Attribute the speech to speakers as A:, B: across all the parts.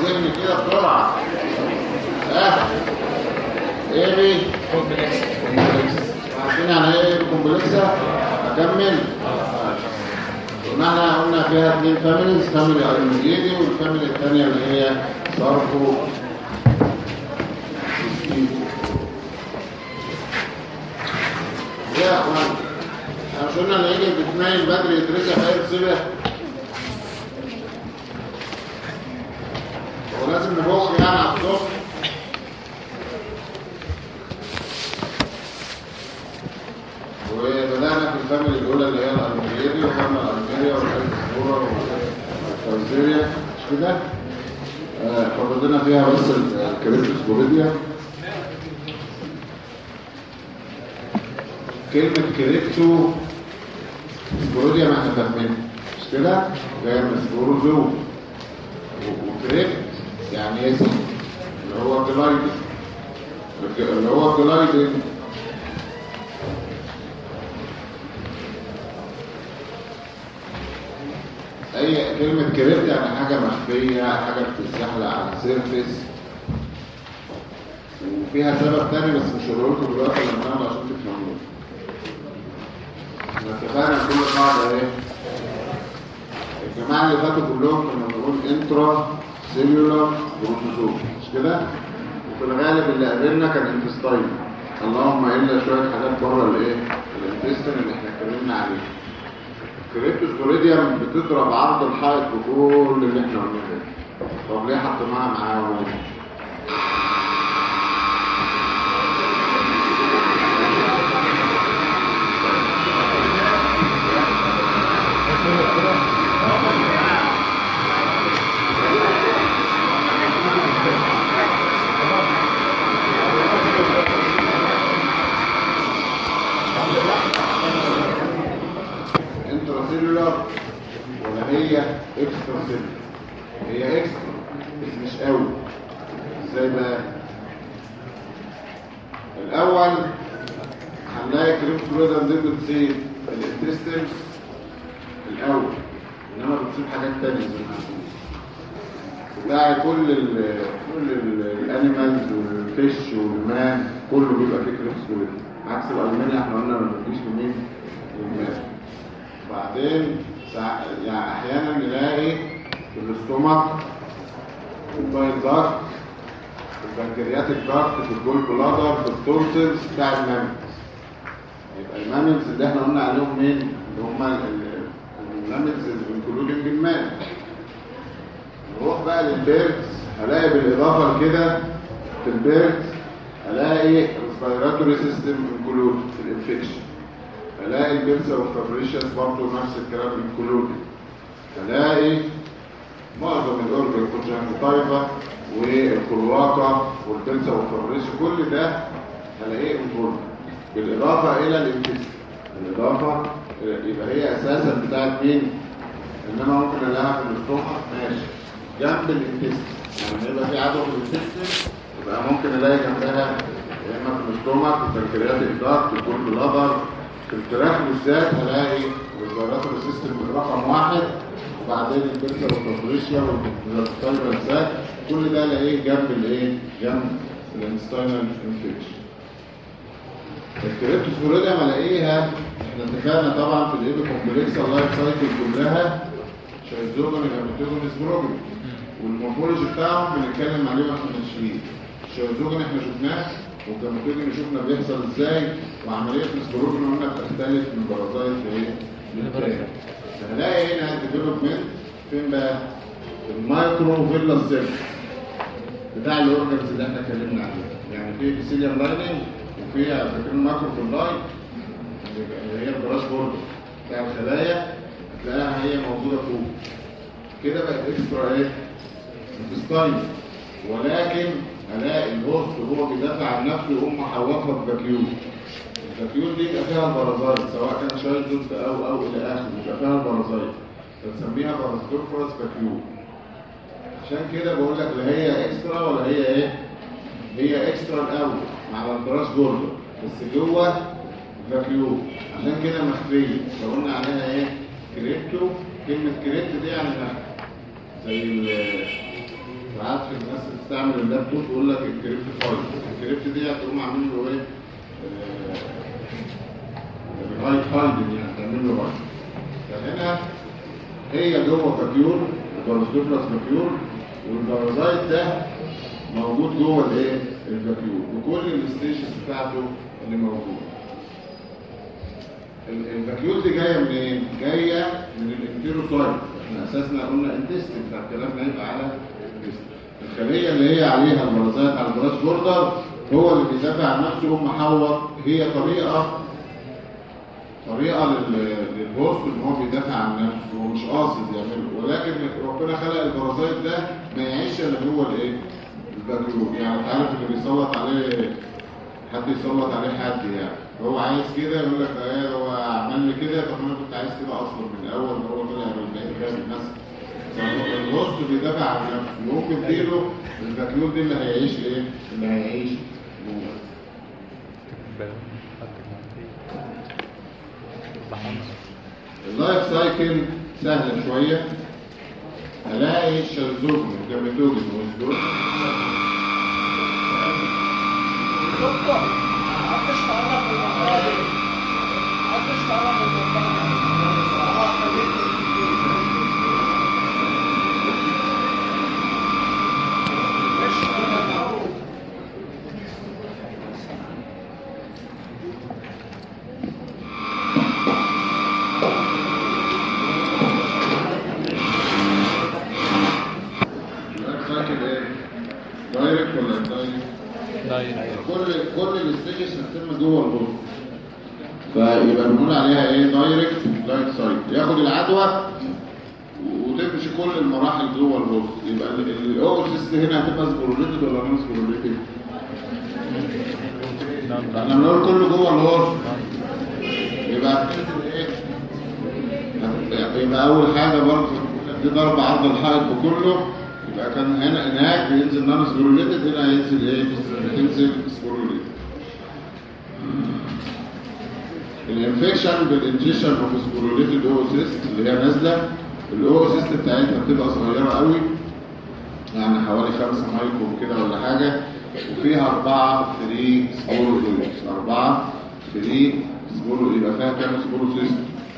A: ذهني كده بسرعة ها ايه
B: كومبلكس
A: عارفين يعني ايه كومبلكسة اكمل قلنا احنا قلنا فيها اثنين فاميليز فاميلي ايموجيني والفاميلي الثانية اللي هي صرفو يا اخوان احنا مش قلنا اللي يجي بتنايم بدري يترجع في يصيبه ولازم نبص يعني على الصبح وبدأنا في الفاميلي الأولى اللي هي الألميري وفاميلي الألميريا والألميريا والفوزيريا مش كده؟ آه، فضلنا فيها بس الكريبتوس بوليديا كلمة كريبتو سبوروديا ما احنا فاهمينها مش كده؟ جاية من سبورودو وكريبت يعني اسم اللي هو جلايدنج اللي هو جلايدنج اي كلمة كريبت يعني حاجة مخفية حاجة بتتزحلق على السيرفيس وفيها سبب تاني بس مش هقول لكم دلوقتي لما نعمل عشان تفهموه احنا اتفقنا كل قاعدة ايه الجماعة اللي فاتوا كلهم كنا بنقول انترا سيلولار بروتوزوم مش كده؟ وفي الغالب اللي قابلنا كان انتستاين اللهم الا شوية حاجات بره الايه؟ الانتستين اللي احنا اتكلمنا عليه كريبتوس بوريديوم بتضرب عرض الحائط بكل اللي احنا قلناه ده طب ليه حطيناها معاهم؟ انتراسيلولار ولا هي اكسترا سيلولار هي اكسترا بس مش قوي ازاي بقى الاول هنلاقي كريم فلويدا دي بتصيب الانتستين الاول انما بتصيب حاجات تانية زي ما هنقول بتاع كل ال كل الانيمالز والفيش والمان كله بيبقى فيه كريم فلويدا عكس الالمانيا احنا قلنا ما بتجيش منين للمان وبعدين سع- يعني احيانا نلاقي في الاستومك البايل دارت البنكرياتيك دارت في الجول بلادر في التونسلز بتاع المامز يبقى المامز اللي احنا قلنا عليهم مين اللي هم المامز الانكلودنج المام نروح بقى للبيردز هلاقي بالاضافه لكده في البيردز هلاقي الريسبيراتوري سيستم انكلود في الانفكشن الاقي البنسا والفابريشن برضه نفس الكلام انكلود الاقي معظم الاورجن كونجنكتيفا والكلواقه والبنسا والفابريشن كل ده هلاقيه انكلود بالاضافه الى الانفكشن بالاضافه إلى- يبقى هي اساسا بتاعت مين انما ممكن الاقيها في الاستومك ماشي جنب الانتستين يعني يبقى في عدوى في الانتستين يبقى ممكن الاقي جنبها يا اما في الاستومك في البنكرياتيك دارت في كل بلادر في الفراخ بالذات هلاقي الفيروس سيستم رقم واحد وبعدين البنسا والفابريشيا والفايبرسات كل ده الاقيه جنب الايه جنب الانستاينال انفكشن الكريبتوس بوريديا الاقيها احنا اتفقنا طبعا في الايبي كومبلكس اللايف سايكل كلها شايزوجن جاميتوجن سبروجن والمورفولوجي بتاعهم بنتكلم عليه واحنا ماشيين الشايزوجن احنا شفناه والجاميتوجن شفنا بيحصل ازاي وعمليه السبروجن قلنا بتختلف من بارازايت لايه؟ للتاني هنلاقي هنا ديفلوبمنت فين بقى؟ في المايكرو فيلا سيل بتاع الاورجنز اللي احنا اتكلمنا عليه يعني في بيسيليوم لايننج وفيها فاكرين المايكرو فيلاي اللي هي البراش بورد بتاع الخلايا هتلاقيها هي موجوده فوق كده بقت اكسترا ايه؟ انتستاين ولكن الاقي الهوست وهو بيدافع عن نفسه يقوم محوطها بفاكيول الفاكيول دي يبقى فيها البرازايت سواء كان شايلدود او او الى اخره يبقى فيها البرازايت فنسميها بارازيتوفرس فاكيول عشان كده بقول لك لا هي اكسترا ولا هي ايه هي اكسترا الاول مع البراش بوردر بس جوه فاكيول عشان كده مخفيه لو قلنا عليها ايه كريبتو كلمه كريبت دي يعني مخفي زي ال- ساعات في الناس بتستعمل اللابتوب تقول لك الكريبت فايل الكريبت دي هتقوم عامل له ايه رايت هايدنج يعني تعمل له رايت فهنا هي جوه فاكيور الباراسيتوبلاس فاكيور والبارازايت ده موجود جوه الايه الفاكيور وكل الستيشن بتاعته اللي موجود ال- الفاكيول دي جايه منين؟ جايه من الانتيروسايت احنا اساسنا قلنا انتستين فالكلام هيبقى على الانتستين الخليه اللي هي عليها البرازيت على البراس بوردر هو اللي بيدافع عن نفسه يقوم محور هي طريقه طريقه لل- للهوست ان هو بيدافع عن نفسه هو مش قاصد يعمله ولكن ربنا خلق البرازيت ده ما يعيش الا جوه الايه؟ الفاكيول يعني انت عارف اللي بيسلط عليه حد يسلط عليه حد يعني هو عايز كده يقول لك ايه هو عمل لي كده طب انا كنت عايز كده اصلا من الاول ان هو طلع من بعيد جامد مثلا الغصن بيدافع عن نفسه ممكن تديله الفاكيول دي اللي هيعيش ايه؟ اللي هيعيش جوه اللايف سايكل سهله شويه هلاقي الشلزوجن الجاميتوجن والزوج
B: دكتور عطش تعرف الموضوع ده عطش تعرف الموضوع
A: اللايف سايكل ايه؟ دايركت ولا اندايركت؟ كل كل الستيجز هتتم جوه البوست فيبقى بنقول عليها ايه دايركت لايف سايكل ياخد العدوى وتمشي كل المراحل جوه البوست يبقى الاوسيست هنا هتبقى سبوروليتد ولا نون سبوروليتد احنا بنقول كله جوه الهورس يبقى هتنزل ايه هت- يبقى اول حاجه برضه دي ضرب عرض الحائط بكله يبقى كان هنا هناك بينزل نون سبوروليتد هنا هينزل ايه بتنزل سبوروليتد الانفكشن بالانجيشن اوف سبوروليتد اوسيست اللي هي نازله الاوسيست بتاعتها بتبقى صغيره قوي يعني حوالي 5 مايكرون كده ولا حاجه وفيها أربعة فري سبوروزويدز أربعة فري سبورو يبقى فيها كام سبوروزويدز؟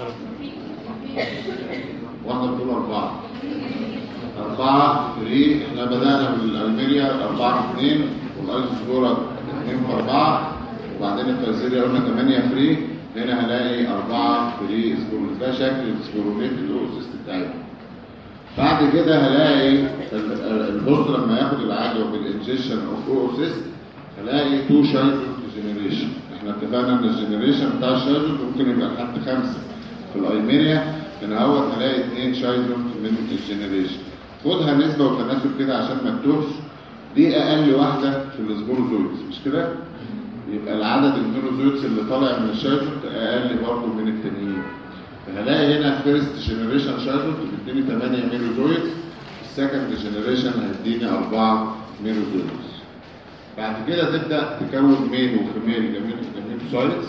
A: واحدة بتقول أربعة أربعة فري احنا بدأنا بالألميريا أربعة في اثنين والأيزوسبورا اثنين في أربعة وبعدين الترزيليا قلنا ثمانية فري هنا هلاقي أربعة فري سبوروز ده شكل السبوروليت الأوسيست بتاعتنا بعد كده هلاقي ال- ال- البوست لما ياخد العدوى بالانجكشن اوف اوسيست هلاقي تو شايزون جنريشن احنا اتفقنا ان الجنريشن بتاع الشايزون ممكن يبقى لحد خمسه في الايميريا هنا اهوت هلاقي اثنين شايزون من الجنريشن خدها نسبه وتناسب كده عشان ما تتوهش دي اقل واحده في السبوروزويدز مش كده؟ يبقى العدد الميروزويدز اللي طالع من الشايزون اقل برضه من التانيين فهلاقي هنا فيرست جنريشن شايلد بيديني 8 ميروزويدز السكند جنريشن هيديني 4 ميروزويدز بعد كده تبدا تكون ميل وفيميل جميل جميل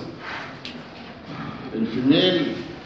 A: الفيميل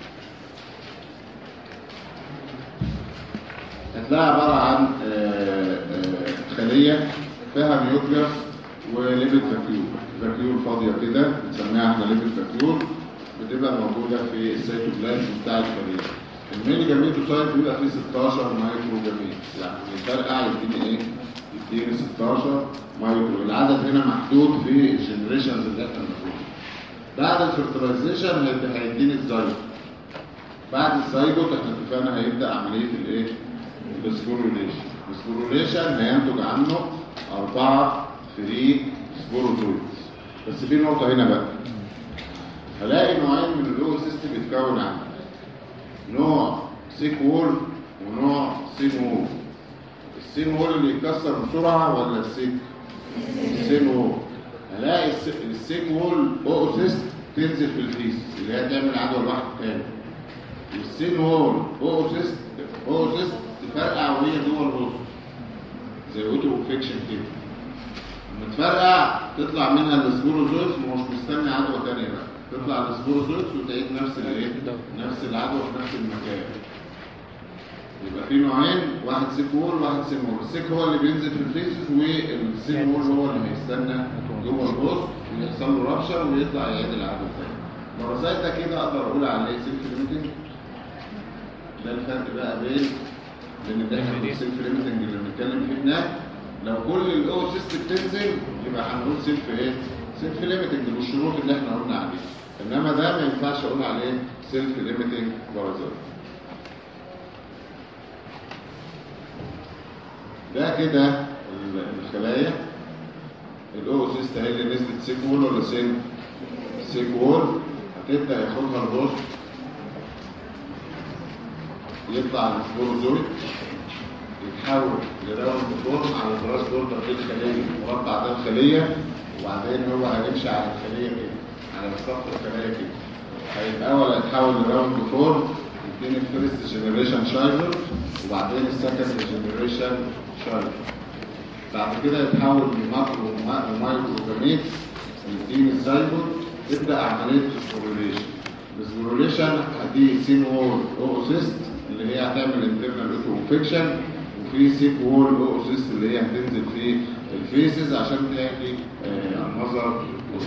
A: هتلاقي عباره عن آه، آه، خليه فيها نيوكليوس وليبيد فاكيول فاكيول فاضيه كده بنسميها احنا ليبيد فاكيول بتبقى موجوده في السيتوبلازم بتاع الخليه الميل جاميتوسايت بيبقى فيه 16 مايكرو جاميت يعني الفرقع يديني ايه؟ يديني 16 مايكرو العدد هنا محدود في الجنريشنز اللي احنا بنقولها بعد الفرتلايزيشن هيبقى هيديني الزايجوت بعد الزايجوت احنا اتفقنا هيبدا عمليه الايه؟ السبوروليشن السبوروليشن هينتج عنه أربعة فري سبوروزويدز بس في نقطة هنا بقى هلاقي نوعين من اللو سيستم بيتكون عندي نوع سيك وول ونوع سين وول السين وول اللي يتكسر بسرعة ولا السيك؟ السين وول هلاقي الس- السيك وول اوسيست تنزل في الفيس اللي هي تعمل عدوى لواحد تاني والسين وول اوسيست اوسيست تفرقع وهي جوه الوسط زي اوتو انفكشن كده لما تفرقع تطلع منها السبوروزويدز ومش مستني عدوى تانية بقى تطلع السبوروزويدز وتعيد نفس الايه نفس العدوى في نفس المكان يبقى في نوعين واحد سيك وول وواحد سين وول السيك هو اللي بينزل في الفيسز والسين وول هو اللي هيستنى جوه البوست ويحصل له رابشر ويطلع يعيد العدد تاني مراسات ده كده اقدر اقول عليه سيلف ليميتنج ده الفرق بقى بين لان ده احنا في السيلف ليميتنج اللي بنتكلم فيه هناك لو كل الاو سيستم بتنزل يبقى هنقول سيلف ايه سيلف ليميتنج بالشروط اللي احنا قلنا عليها انما ده ما ينفعش اقول عليه سيلف ليميتنج بارازيت ده كده ال- الخلايا الاو سيست هي اللي نزلت سيك وول ولا سين سيك وول هتبدا ياخدها البوست يطلع السبوروزويد يتحول لراوند فورم على البراس بوردر دي الخليه المربع ده الخليه وبعدين هو هيمشي على الخليه كده على مسافه الخليه كده هيبقى اول هيتحول لراوند فورم يديني الفيرست جنريشن شايلر وبعدين السكند جنريشن شايلر بعد كده يتحول لماكرو ومايكرو جاميت يديني الزايبوت تبدا عمليه السبوريليشن السبوريليشن دي سين وول اوسيست اللي هي هتعمل انترنال اوتو انفكشن وفي سيك وول اوسيست اللي هي هتنزل في الفيسز عشان تعمل النظر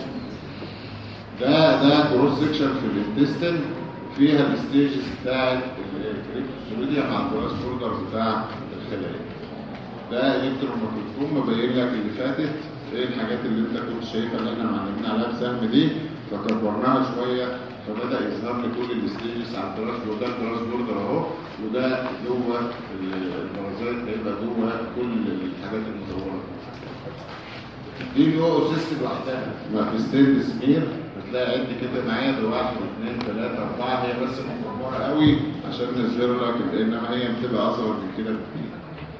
A: ده ده كروس سكشن في الانتستين فيها الستيجز بتاعت الكريبتوسوليديا مع البراس بوردر بتاع الخلايا ده الكترون ميكروسكوب مبين لك اللي فاتت ايه الحاجات اللي انت كنت شايفها اللي احنا معلمين عليها بسهم دي فكبرناها شويه فبدا يظهر لي كل الستيجز على البراس وده البراس بوردر اهو وده جوه البرازات هيبقى جوه كل الحاجات المدوره دي الاو سيستم لوحدها ما في ستيل سمير هتلاقي عد كده معايا ده واحد اثنين ثلاثة أربعة هي بس مكبرة قوي عشان نظهر لك إنما هي بتبقى أصغر من كده بكتير.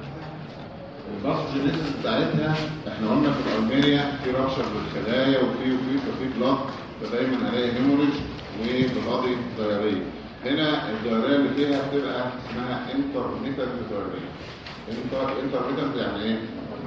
A: الباثوجينيسيس بتاعتها احنا قلنا في الألميريا في رابشر للخلايا وفي وفي ففي بلاد فدايما الاقي هيموريج وبلادي ضيارية. هنا الضيارية اللي فيها بتبقى اسمها انترميتنت ضيارية. انتر انترميتنت يعني ايه؟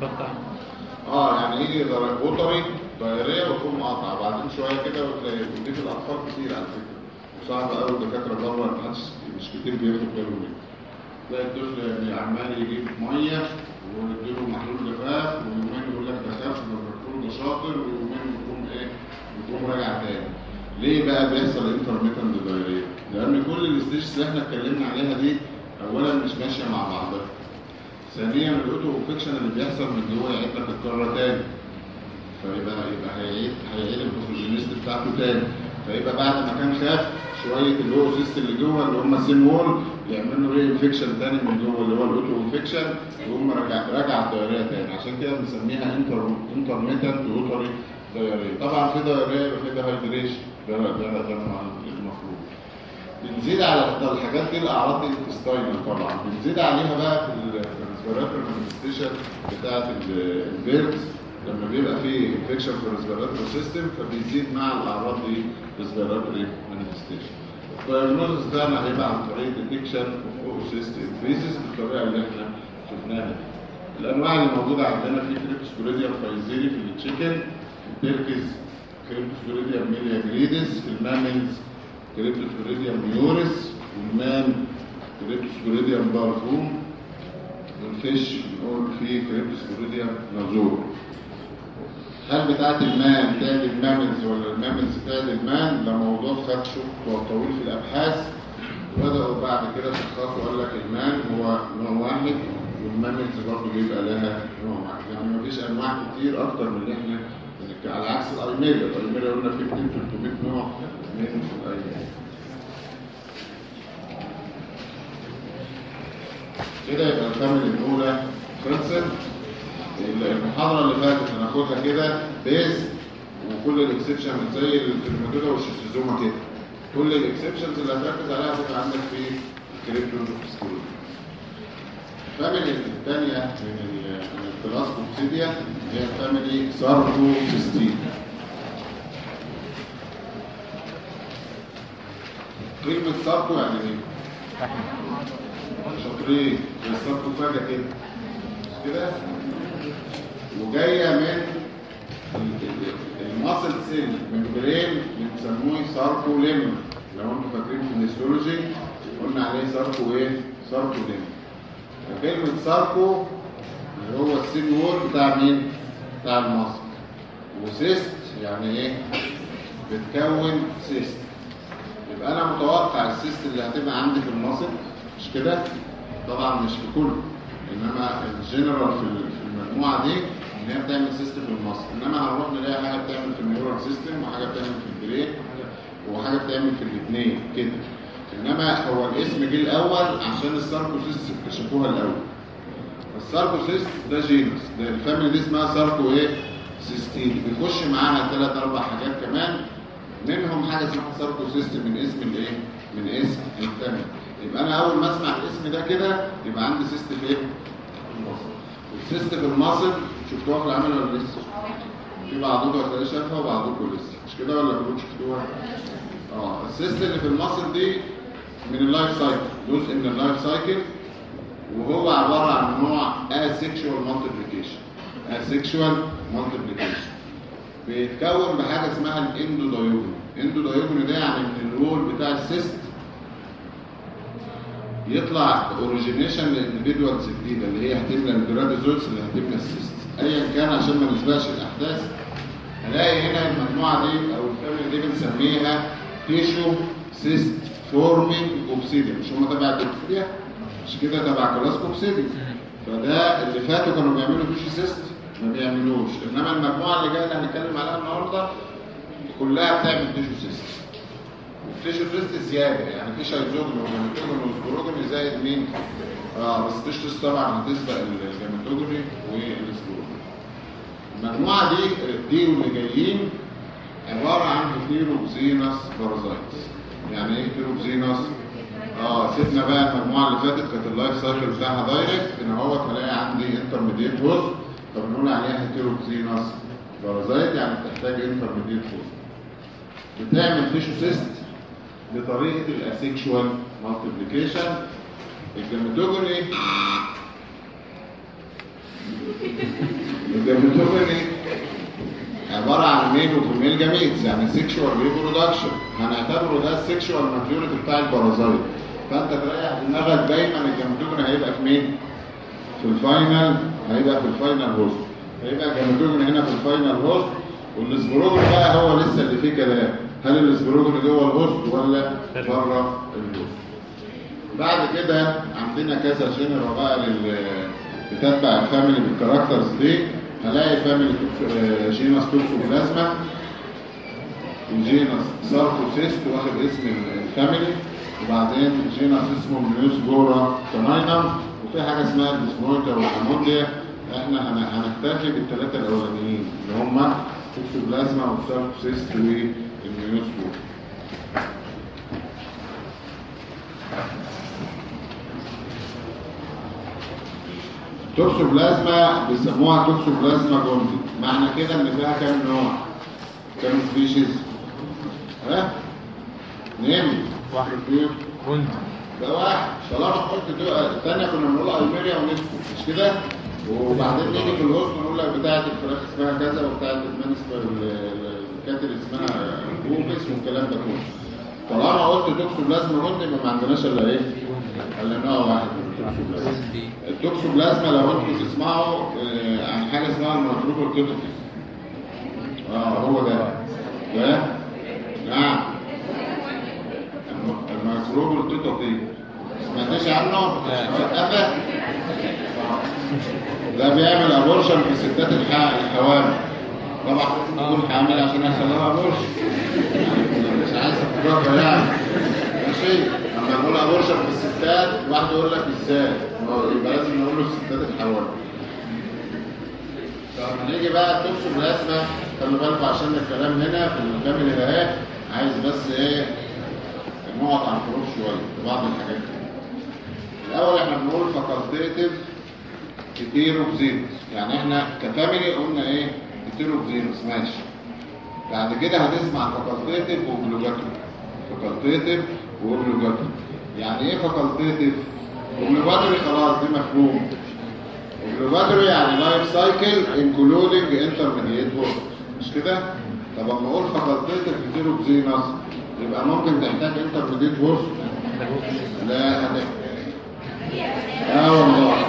A: اه يعني يجي ضرب وتري دايريه وتقوم مقاطعه بعدين شويه كده وتلاقي ودي في الاطفال كتير على فكره وصعب قوي الدكاتره بره ما حدش مش كتير بياخد باله منه تلاقي الطفل عمال يجيب ميه ويديله محلول جفاف ويومين يقول لك ده خف ده الدكتور ده شاطر ويومين يقوم ايه يقوم راجع تاني ليه بقى بيحصل انترميتنت دايريه؟ لان كل الستيجز اللي احنا اتكلمنا عليها دي اولا مش ماشيه مع بعضها ثانيا الاوتو انفكشن اللي بيحصل من جوه يعيد لك الكره تاني فيبقى يبقى هيعيد هيعيد الباثوجينيست بتاعته تاني فيبقى بعد ما كان خاف شويه الاو سيست اللي جوه اللي هم السين وول يعمل له ري انفكشن تاني من جوه اللي هو الاوتو انفكشن ويقوم راجع راجع الدايريه تاني عشان كده بنسميها انتر انترميتنت اوتري دايريه طبعا في دايريه يبقى في دهايدريشن ده ده ده المفروض بنزيد على الحاجات دي الاعراض دي الانتستاينال طبعا بنزيد عليها بقى في الريسبيراتوري مانيفستيشن بتاعه البيرز لما بيبقى فيه انفكشن في الريسبيراتوري سيستم فبيزيد مع الاعراض دي ريسبيراتوري مانيفستيشن الدايجنوستس بتاعنا هيبقى عن طريق ديتكشن اوف اوسيست انفيزيس بالطريقه اللي احنا شفناها دي الانواع اللي موجوده عندنا في كريبتوسبوريديوم فايزيري في التشيكن في التركيز كريبتوسبوريديوم ميليا جريدس في الماملز كريبتوسبوريديوم ميوريس والمان كريبتوسبوريديوم بارفوم والفيش بنقول فيه كريبتوسبوريديوم نازور هل بتاعت المان تعدي الماملز ولا الماملز تعدي المان ده موضوع خد شوط طويل في الابحاث وبداوا بعد كده شخصوا قال لك المان هو نوع واحد والماملز برضه بيبقى لها نوع واحد يعني مفيش انواع كتير اكتر من اللي احنا بنتكلم على عكس الايميريا الايميريا قلنا فيه 200 300 نوع من الايميريا كده يبقى الفاميلي الاولى خلصت المحاضره اللي فاتت هناخدها كده بيز وكل الاكسبشن زي الترمودولا والشيزوما كده كل الاكسبشنز اللي هتركز عليها هتبقى عندك في الكريبتو سكول الفاميلي الثانيه من من الكلاس كوكسيديا هي الفاميلي ساركوسيستين كلمة ساركو يعني ايه؟ شاطرين زي الساركوفاجة كده كده وجاية من الماسل سيل ممبرين بنسموه ساركو ليمر لو انتوا فاكرين في الهيستولوجي قلنا عليه ساركو ايه؟ ساركو ليمر كلمة ساركو اللي هو السيل وول بتاع مين؟ بتاع المصل وسيست يعني ايه؟ بتكون سيست يبقى انا متوقع السيست اللي هتبقى عندي في المصل مش كده؟ طبعا مش في كله انما الجنرال في ال- في المجموعه دي ان هي بتعمل سيست في المصل انما هنروح نلاقي حاجه بتعمل في النيورال سيستم وحاجه بتعمل في البرين وحاجه بتعمل في الاثنين كده انما هو الاسم جه الاول عشان الساركوسيست اكتشفوها الاول الساركوسيست ده جينس ده الفاميلي دي اسمها ساركو ايه سيستين بيخش معاها ثلاث اربع حاجات كمان منهم حاجه اسمها ساركوسيست من اسم الايه من اسم الفاميلي يبقى انا اول ما اسمع الاسم ده كده يبقى عندي سيست في ايه في المصل والسيست في المصل شفتوها في العمل ولا لسه في بعضكم هتلاقي شافها وبعضكم لسه مش كده ولا كلكم شفتوها اه السيست اللي في المصل دي من اللايف سايكل جزء من اللايف سايكل وهو عبارة عن نوع asexual multiplication asexual multiplication بيتكون بحاجة اسمها الاندودايوجون الاندودايوجون ده يعني من الوول بتاع السيست يطلع اوريجينيشن لانديفيدوالز جديده اللي هي هتملى الجراديزولز اللي هتملى السيست ايا كان عشان ما نسبقش الاحداث هلاقي هنا المجموعه دي او الفاميلي دي بنسميها تيشو سيست فورمينج اوبسيديا مش هم تبع الكوبسيديا مش كده تبع كلاس كوبسيديا فده اللي فاتوا كانوا بيعملوا تيشو سيست ما بيعملوش انما المجموعه اللي جايه اللي هنتكلم عليها النهارده كلها بتعمل تيشو سيست التيشو سيست زياده يعني في شايزوجن وجاميتوجن وسبوروجن زائد مين؟ اه بس التيشو سيست طبعا هتسبق الجاميتوجن والسبوروجن المجموعه دي دي واللي جايين عباره عن هيتيروبزينس بارازايتس يعني ايه هيتيروبزينس؟ اه سيبنا بقى المجموعه اللي فاتت كانت اللايف سايكل بتاعها دايركت ان هو هلاقي عندي انترميديت هوست فبنقول عليها هيتيروبزينس بارازايت يعني بتحتاج انترميديت هوست بتعمل تيشو سيست بطريقه الاسيكشوال مالتيبليكيشن الجاميتوجوني الجاميتوجوني عباره عن ميل وفيميل جاميتس يعني سيكشوال ريبرودكشن هنعتبره ده السيكشوال ماتيوريتي بتاع البارازايت فانت تريح دماغك دايما الجاميتوجوني هيبقى في مين؟ في الفاينل هيبقى في الفاينل هوست هيبقى الجاميتوجوني هنا في الفاينل هوست والسبروجون بقى هو لسه اللي فيه كلام هل السبروجون جوه الهوست ولا بره الهوست بعد كده عندنا كذا جنرا بقى لل بتتبع الفاميلي بالكاركترز دي هلاقي فاميلي توكسو- آه، جينس توكسوبلازما وجينس ساركوسيست واخد اسم الفاميلي وبعدين جينس اسمه ميوسبورا كاناينم وفي حاجه اسمها الديسمويتا والهامونيا احنا هن- هنكتفي بالثلاثه الاولانيين اللي هم توكسوبلازما والساركوسيست والميوسبورا توكسوبلازما بيسموها توكسوبلازما جوندي معنى كده ان فيها كام نوع كام سبيشيز ها نعم
C: واحد.
A: اثنين
C: كنت
A: ده واحد طالما قلت دول الثانيه كنا بنقول ايميريا ونسكو مش كده وبعدين نيجي في الوسط نقول لك بتاعه الفراخ اسمها كذا وبتاعه المانسبر الكاتل اسمها بوبس والكلام ده كله طالما قلت توكسوبلازما جوندي يبقى ما عندناش الا ايه؟ الا نوع واحد من التوكسوبلازما التوكسوبلازما لو انتوا تسمعوا آه، عن حاجه اسمها الميكروبول كيتوكي اه هو ده ده نعم الم- الميكروبول كيتوكي سمعتش عنه؟ وقفه ده بيعمل ابورشن في ستات الح- الحوامل طبعا تكون حامل عشان يحصل لها ابورشن يعني مش عايز تجرب يعني ماشي لما نقول ابورشن في الستات واحد يقول لك ازاي ما هو يبقى لازم نقول له الستات الحوامل فلما نيجي بقى تقصد الاسمى خلي بالكم عشان الكلام هنا في الفاميلي ده ايه عايز بس ايه نقعد على الحروف شويه في بعض الحاجات دي الاول احنا بنقول فاكولتيتيف هيتيروبزينوس يعني احنا كفاميلي قلنا ايه هيتيروبزينوس ماشي بعد كده هتسمع فاكولتيتيف وبلوجاتوري فاكولتيتيف وبلوجاتوري يعني ايه فاكولتيتيف وبلوجاتوري خلاص دي مفهوم وبلوجاتوري يعني لايف سايكل انكلودنج انترميديت هورس مش كده طب اما اقول فاكولتيتيف هيتيروبزينوس يبقى ممكن تحتاج انترميديت هورس لا هتحتاج اه والله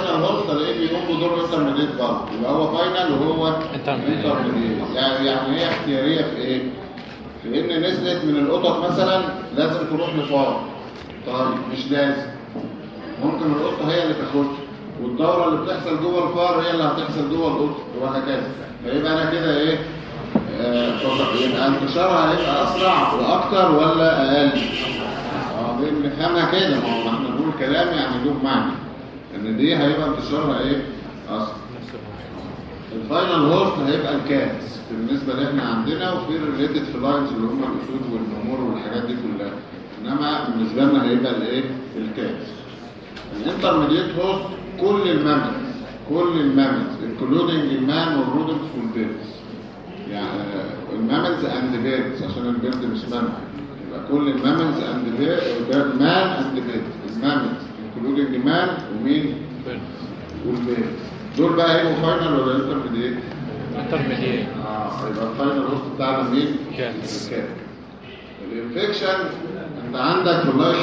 A: الفاينل هوست الاقيه بيقوم بدور انترميديت برضه يبقى هو فاينل وهو
C: Intermediate.
A: intermediate. يعني يعني هي اختياريه في ايه؟ في ان نزلت من القطط مثلا لازم تروح لفار طيب مش لازم ممكن القطه هي اللي تاخدها والدوره اللي بتحصل جوه الفار هي اللي هتحصل جوه القطه وهكذا فيبقى انا كده ايه آه، فقط- يبقى انتشارها هيبقى اسرع واكتر ولا اقل اه دي بنفهمها كده ما هو احنا بنقول كلام يعني له معنى ان دي هيبقى انتشارها ايه اسرع الفاينل هوست هيبقى الكاتس بالنسبه اللي احنا عندنا وفي الريليتد فلاينز اللي هم الاسود والنمور والحاجات دي كلها انما بالنسبه لنا هيبقى الايه الكاتس الانترميديت هوست كل المامز كل المامز انكلودنج المان والرودنتس والبيردز يعني المامز اند بيردز عشان البيرد مش مامز يبقى كل المامز اند بيرد مان اند بيردز المامز انكلودنج مان ومين والبيردز دول بقى هيبقوا فاينل ولا انترميديت؟
C: انترميديت
A: اه يبقى الفاينل هوست بتاعنا مين؟
C: كاتس.
A: الكات الانفكشن انت عندك في اللايف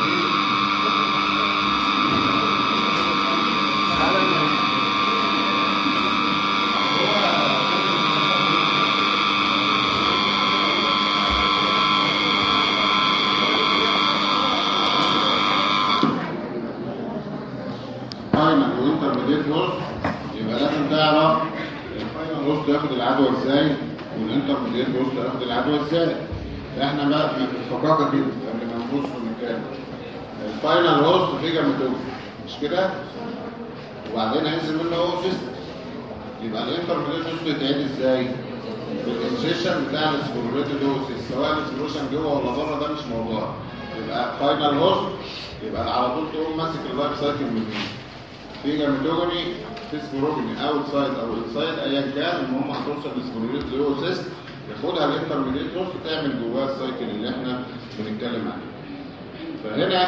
A: فاينل وانترميديت هوست يبقى لازم تعرف الفاينل هوست ياخد العدوى ازاي والانترميديت هوست ياخد العدوى ازاي احنا بقى في الفقاقه كده قبل ما نبص ونتكلم الفاينل هوست في جامدوز مش كده وبعدين هينزل منه هو سيستم يبقى الانترميديت هوست يتعمل ازاي بالانسيشن بتاع السبوروليتيدوسيس سواء السبوروليشن جوه ولا بره ده مش موضوع يبقى فاينل هوست يبقى على طول تقوم ماسك اللايف سايكل من هنا في جاميتوجوني في سبوروجوني اوت سايد او انسايد ايا كان المهم هتوصل للسبوروليتيدوسيس ياخدها الانترميديت هوست تعمل جواها السايكل اللي احنا بنتكلم عليه فهنا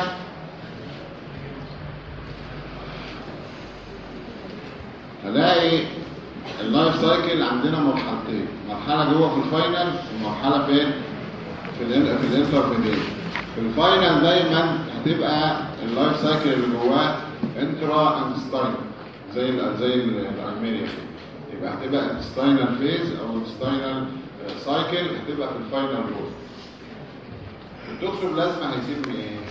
A: هلاقي اللايف سايكل عندنا مرحلتين مرحله جوه في الفاينل ومرحله فين في الان في الانترميديت في الفاينل دايما هتبقى اللايف سايكل اللي جواه انترا انستاين زي ال زي الارمينيا يبقى هتبقى انستاينال فيز او انستاينال سايكل هتبقى في الفاينل رول التوكسوبلازما هيسيب من ايه؟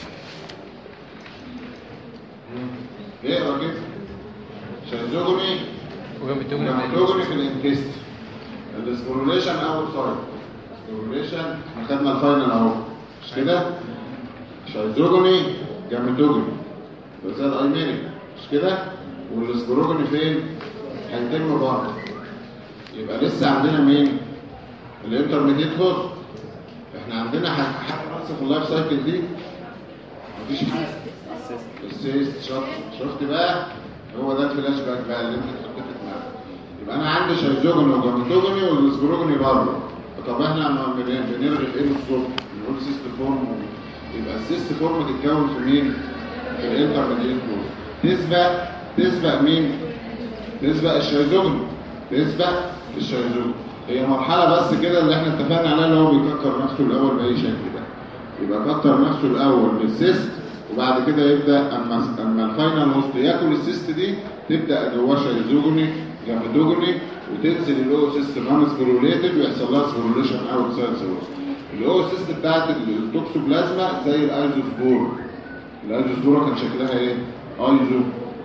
A: ايه يا راجل؟ شيزوجوني
C: وجاميتوجوني
A: جاميتوجوني في الانتست السبوروليشن اوت سايد السبوروليشن احنا خدنا الفاينل اهو مش كده شيزوجوني جاميتوجوني زي الايميري مش كده والسبوروجوني فين هيتم بره يبقى لسه عندنا مين الانترميديت هوست احنا عندنا حاجه حاجة بس في اللايف سايكل دي مفيش حاجه السيست شفت شفت بقى هو ده الفلاش باك بقى اللي انت اتحطيت معاه يبقى انا عندي شيزوجوني وجاميتوجوني والسبروجوني بره طب احنا ما بن- بنلغي ايه بالظبط بنقول سيست فورم يبقى السيست فورم تتكون في مين في الانترميديت كورس تسبق تسبق مين تسبق الشيزوجوني تسبق الشيزوجوني هي مرحله بس كده اللي احنا اتفقنا عليها اللي هو بيكسر نفسه الاول باي شكل ده يبقى كتر نفسه الاول بالسيست وبعد كده يبدا اما اما الفاينل هوست ياكل السيست دي تبدا جواه شيزوجوني جامدوجوني وتنزل الاو سيست نون سبروليتد ويحصل لها سبروليشن اوت سايد سيروس الاو سيست بتاعت التوكسوبلازما زي الايزوسبور الايزوسبور كان شكلها ايه؟ ايزو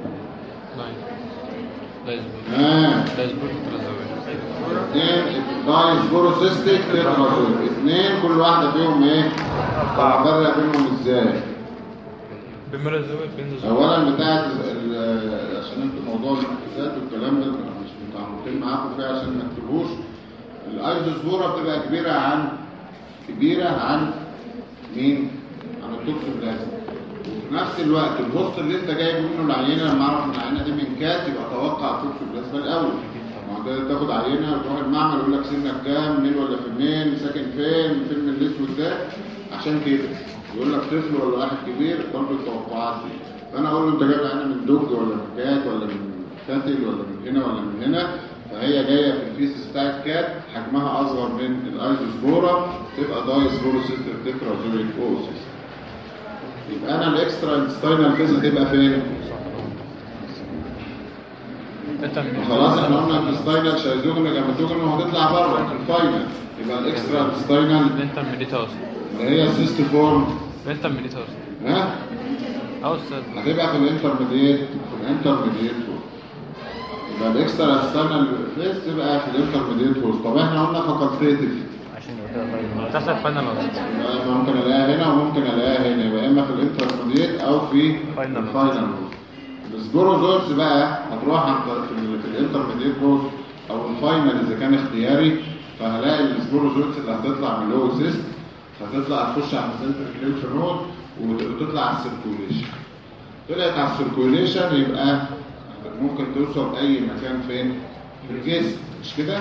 A: اه
C: دايزبور تترزوي
A: اثنين دايسبوروسيستيك تيترازول اثنين كل واحده فيهم ايه؟ طب افرق بينهم ازاي؟
C: بمرزوي بينزل
A: اولا بتاعت ال- ال- عشان انتوا موضوع الاحتساب والكلام ده مش متعمقين معاكم فيه عشان ما تكتبوش الايزوسبورا بتبقى كبيره عن كبيره عن مين؟ عن التوكسوبلازم وفي نفس الوقت الهوست اللي انت جايب منه العينه لما اعرف ان العينه دي من كات يبقى توقع التوكسوبلازما الاول ما هو ده تاخد عينه تروح المعمل يقول لك سنك كام مين ولا في منين ساكن فين الفيلم الاسود ده عشان كده يقول لك طفل ولا واحد كبير برضه التوقعات دي فانا اقول له انت جايب عينه من دوج ولا من كات ولا من كاتل ولا من هنا ولا من هنا فهي جايه في الفيسس بتاع الكات حجمها اصغر من الايزوسبورا تبقى دايسبوروسيستر تترازويك اوسيس يبقى انا الاكسترا انستاينال فيز هتبقى فين؟
C: intermediate
A: خلاص احنا قلنا الانتستاينال شايزوجن جاماتوجن وهتطلع بره في الفاينل يبقى الاكسترا انتستاينال
C: الانترميديت اصلا
A: اللي هي سيست فورم
C: الانترميديت اصلا
A: ها
C: اه استاذ
A: هتبقى في الانترميديت في الانترميديت يبقى الاكسترا انتستاينال فيس تبقى في الانترميديت فورس طب احنا قلنا فاكولتيتيف
C: تحصل فاينل اصلا
A: يبقى ممكن الاقيها هنا وممكن الاقيها هنا يبقى اما في الانترميديت او في
C: Final.
A: الفاينل السبوروزويدز بقى هتروح عن طريق في, ال- في الانترميديت بوز او الفاينل اذا كان اختياري فهلاقي السبوروزويدز اللي هتطلع من اللو سيست هتطلع تخش على السنتر كلينش نود وتطلع على السيركوليشن طلعت على السيركوليشن يبقى ممكن توصل اي مكان فين في الجسم مش كده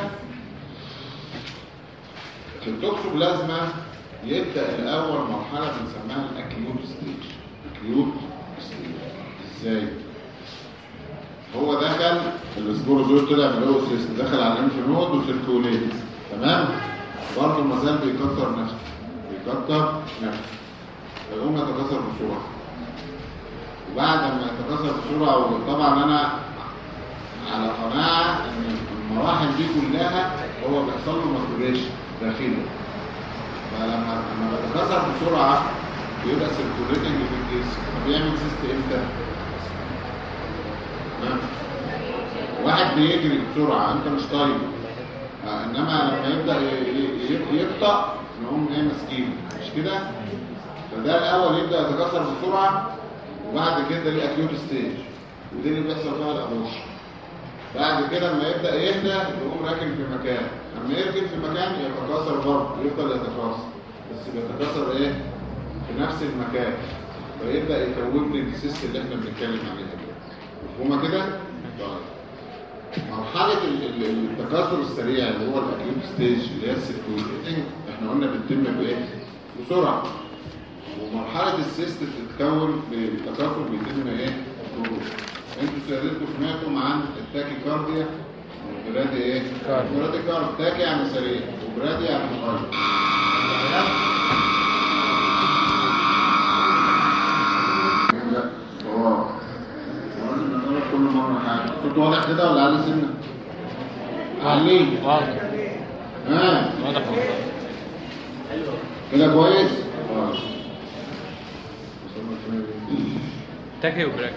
A: في التوكسوبلازما يبدا الاول مرحله بنسميها الاكيوت ستيج اكيوت ستيج ازاي هو دخل السبوروزويد طلع من الاول سيستم دخل على الليمف نود وسيركوليت تمام برضه ما زال بيكتر نفسه بيكتر نفسه فيقوم يتكاثر بسرعه وبعد ما يتكاثر بسرعه وطبعا انا على قناعه ان المراحل دي كلها هو بيحصل له ماتوريشن داخلي فلما لما بيتكاثر بسرعه بيبقى سيركوليتنج في الجسم فبيعمل سيست امتى؟ تمام؟ واحد بيجري بسرعه انت مش طايق آه، انما لما يبدا ي- ي- ي- يبطا نقوم ايه ماسكينه مش كده؟ فده الاول يبدا يتكاثر بسرعه وبعد كده ليه اكيوت ستيج ودي اللي بيحصل فيها الابوشن بعد كده لما يبدا يهدى يقوم راكن في مكان لما يركن في مكان يتكاثر برضه يفضل يتكاثر بس بيتكاثر ايه في نفس المكان فيبدا يكون لي السيست اللي احنا بنتكلم عليها كده مفهومه كده طيب مرحله ال- ال- التكاثر السريع اللي هو الاكيوت ستيج اللي هي السيركوليتنج احنا قلنا بتتم بايه بسرعه ومرحله السيست بتتكون بالتكاثر بيتم ايه بهدوء. انتوا سيادتكم سمعتم عن التاكي كارديا وبرادي ايه
C: كارديا.
A: برادي كارد تاكي يعني سريع وبرادي يعني مغير لا اه لازم نقرا كل مره حاجه صوت واضح كده ولا عالي سنه عالي
C: واضح
A: ها
C: واضح والله
A: كده كويس اه
C: تاكي وبراك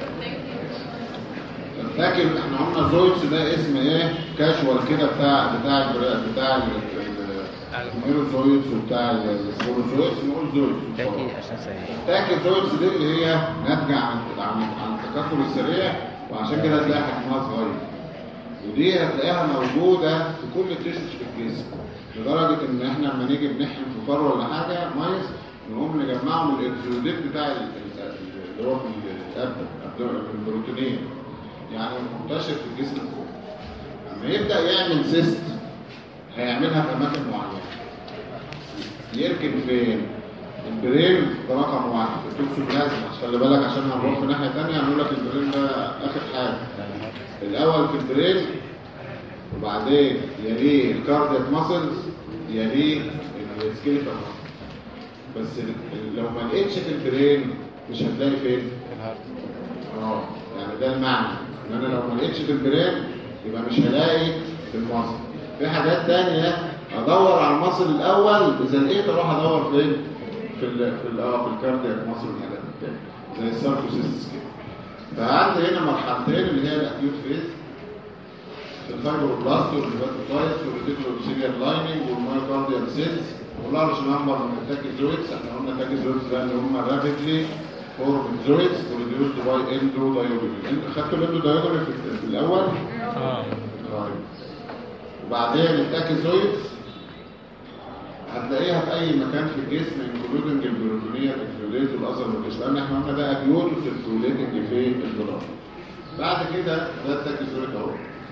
A: فاكر احنا قلنا زويتس ده اسم ايه كاشوال كده بتاع بتاع البرا- بتاع ال- ال- الميروزويتس وبتاع السبوروزويتس نقول زويتس
D: تاكي عشان سريع
A: تاكي زويتس دي اللي هي ناتجه عن عن عن التكاثر السريع وعشان كده تلاقي حجمها صغير ودي هتلاقيها موجوده في كل التيشوز في الجسم لدرجه ان احنا لما نيجي بنحقن في فر ولا حاجه مايس نقوم نجمعهم الاكزوديت بتاع ال- ال- اللي هو في الابدن في البروتينين يعني منتشر في الجسم كله لما يبدا يعمل سيست هيعملها في اماكن معينه يركن فين البرين ده رقم واحد التوكسوبلازما خلي بالك عشان هنروح في ناحيه ثانيه هنقول لك البرين ده اخر حاجه الاول في البرين وبعدين يليه الكاردياك ماسلز يليه السكيلتال بس ال- لو ما لقيتش في البرين مش هتلاقي فين اه يعني ده المعنى ان انا لو ما لقيتش في البرين يبقى مش هلاقي في المصل في حاجات تانية ادور على المصل الاول اذا لقيت اروح ادور فين في ال في ال اه في الكاردياك مصل والحاجات التانية زي الساركوسيستس كده فعندي هنا مرحلتين اللي هي الاكيوت فيز في الفايبروبلاست والهيباتوسايتس والريتيكولوسيليال لايننج والمايوكارديال سيلز واللارج نمبر من التاكيزويدز احنا قلنا التاكيزويدز ده اللي هم رابيدلي فورمزويدز وريديوسد باي اندو دايوجري انتوا خدتوا الاندو دايوجري في, في الاول
C: اه
A: طيب وبعدين التاكيزويدز هتلاقيها في اي مكان في الجسم انكلودنج البروتونيه الكلوديت والاثر والجسم لان احنا قلنا ده اكيوت وسيركوليتنج في البلاد بعد كده ده التاكيزويد اهو